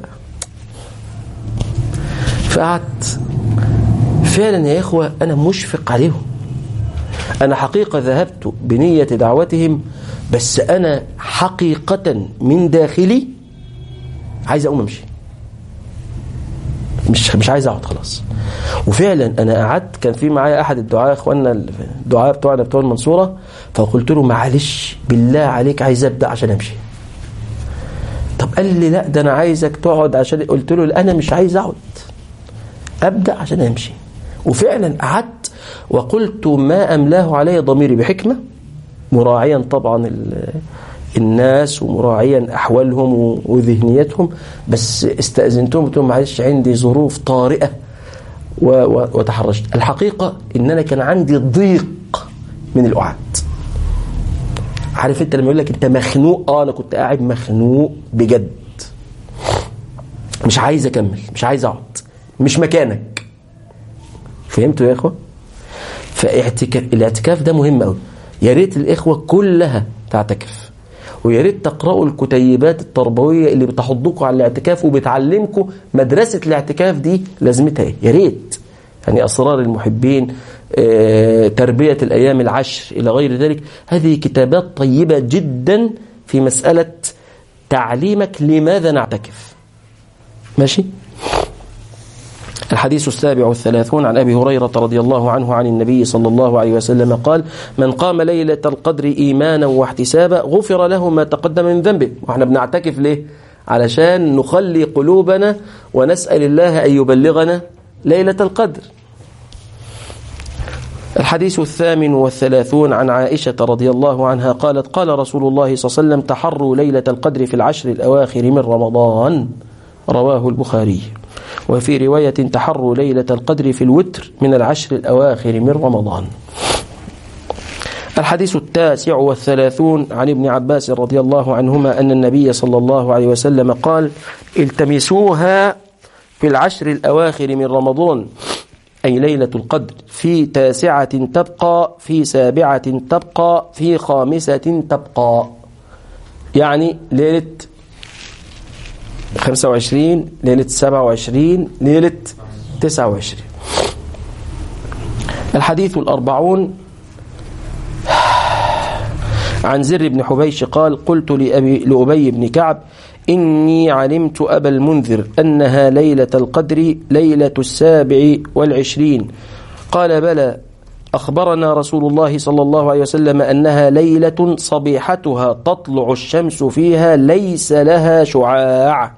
فقعدت فعلا يا إخوة أنا مشفق عليهم أنا حقيقة ذهبت بنية دعوتهم بس أنا حقيقة من داخلي عايز أقوم أمشي مش مش عايز أقعد خلاص وفعلا أنا قعدت كان في معايا أحد الدعاء إخواننا الدعاء بتوعنا بتوع المنصورة فقلت له معلش بالله عليك عايز أبدأ عشان أمشي طب قال لي لا ده أنا عايزك تقعد عشان قلت له لا أنا مش عايز أقعد أبدأ عشان أمشي وفعلا قعدت وقلت ما أملاه علي ضميري بحكمة مراعيا طبعا الناس ومراعيا أحوالهم وذهنيتهم بس استأذنتهم قلت لهم معلش عندي ظروف طارئة وتحرجت الحقيقة إن أنا كان عندي ضيق من القعد عارف انت لما يقول لك انت مخنوق اه انا كنت قاعد مخنوق بجد مش عايز اكمل مش عايز اقعد مش مكانك فهمتوا يا اخوه فاعتكاف الاعتكاف ده مهم قوي يا ريت الاخوه كلها تعتكف ويا ريت تقراوا الكتيبات التربويه اللي بتحضكم على الاعتكاف وبتعلمكم مدرسه الاعتكاف دي لازمتها ايه يا ريت يعني اسرار المحبين آه، تربيه الايام العشر الى غير ذلك هذه كتابات طيبه جدا في مساله تعليمك لماذا نعتكف ماشي الحديث السابع والثلاثون عن أبي هريرة رضي الله عنه عن النبي صلى الله عليه وسلم قال من قام ليلة القدر إيمانا واحتسابا غفر له ما تقدم من ذنبه وإحنا بنعتكف ليه علشان نخلي قلوبنا ونسأل الله أن يبلغنا ليلة القدر الحديث الثامن والثلاثون عن عائشة رضي الله عنها قالت قال رسول الله صلى الله عليه وسلم تحروا ليلة القدر في العشر الأواخر من رمضان رواه البخاري وفي رواية تحروا ليلة القدر في الوتر من العشر الأواخر من رمضان الحديث التاسع والثلاثون عن ابن عباس رضي الله عنهما أن النبي صلى الله عليه وسلم قال التمسوها في العشر الأواخر من رمضان أي ليلة القدر في تاسعة تبقى في سابعة تبقى في خامسة تبقى يعني ليلة 25 ليلة 27 ليلة 29 الحديث الأربعون عن زر بن حبيش قال قلت لأبي, لأبي بن كعب إني علمت أبا المنذر أنها ليلة القدر ليلة السابع والعشرين قال بلى أخبرنا رسول الله صلى الله عليه وسلم أنها ليلة صبيحتها تطلع الشمس فيها ليس لها شعاع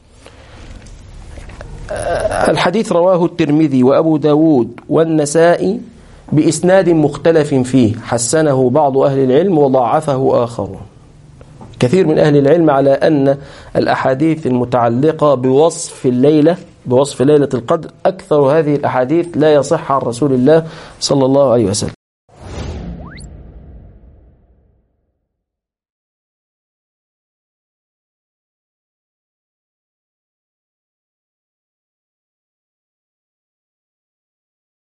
الحديث رواه الترمذي وأبو داود والنسائي بإسناد مختلف فيه حسنه بعض أهل العلم وضعفه آخرون كثير من أهل العلم على أن الأحاديث المتعلقة بوصف الليلة بوصف ليلة القدر أكثر هذه الأحاديث لا يصح عن رسول الله صلى الله عليه وسلم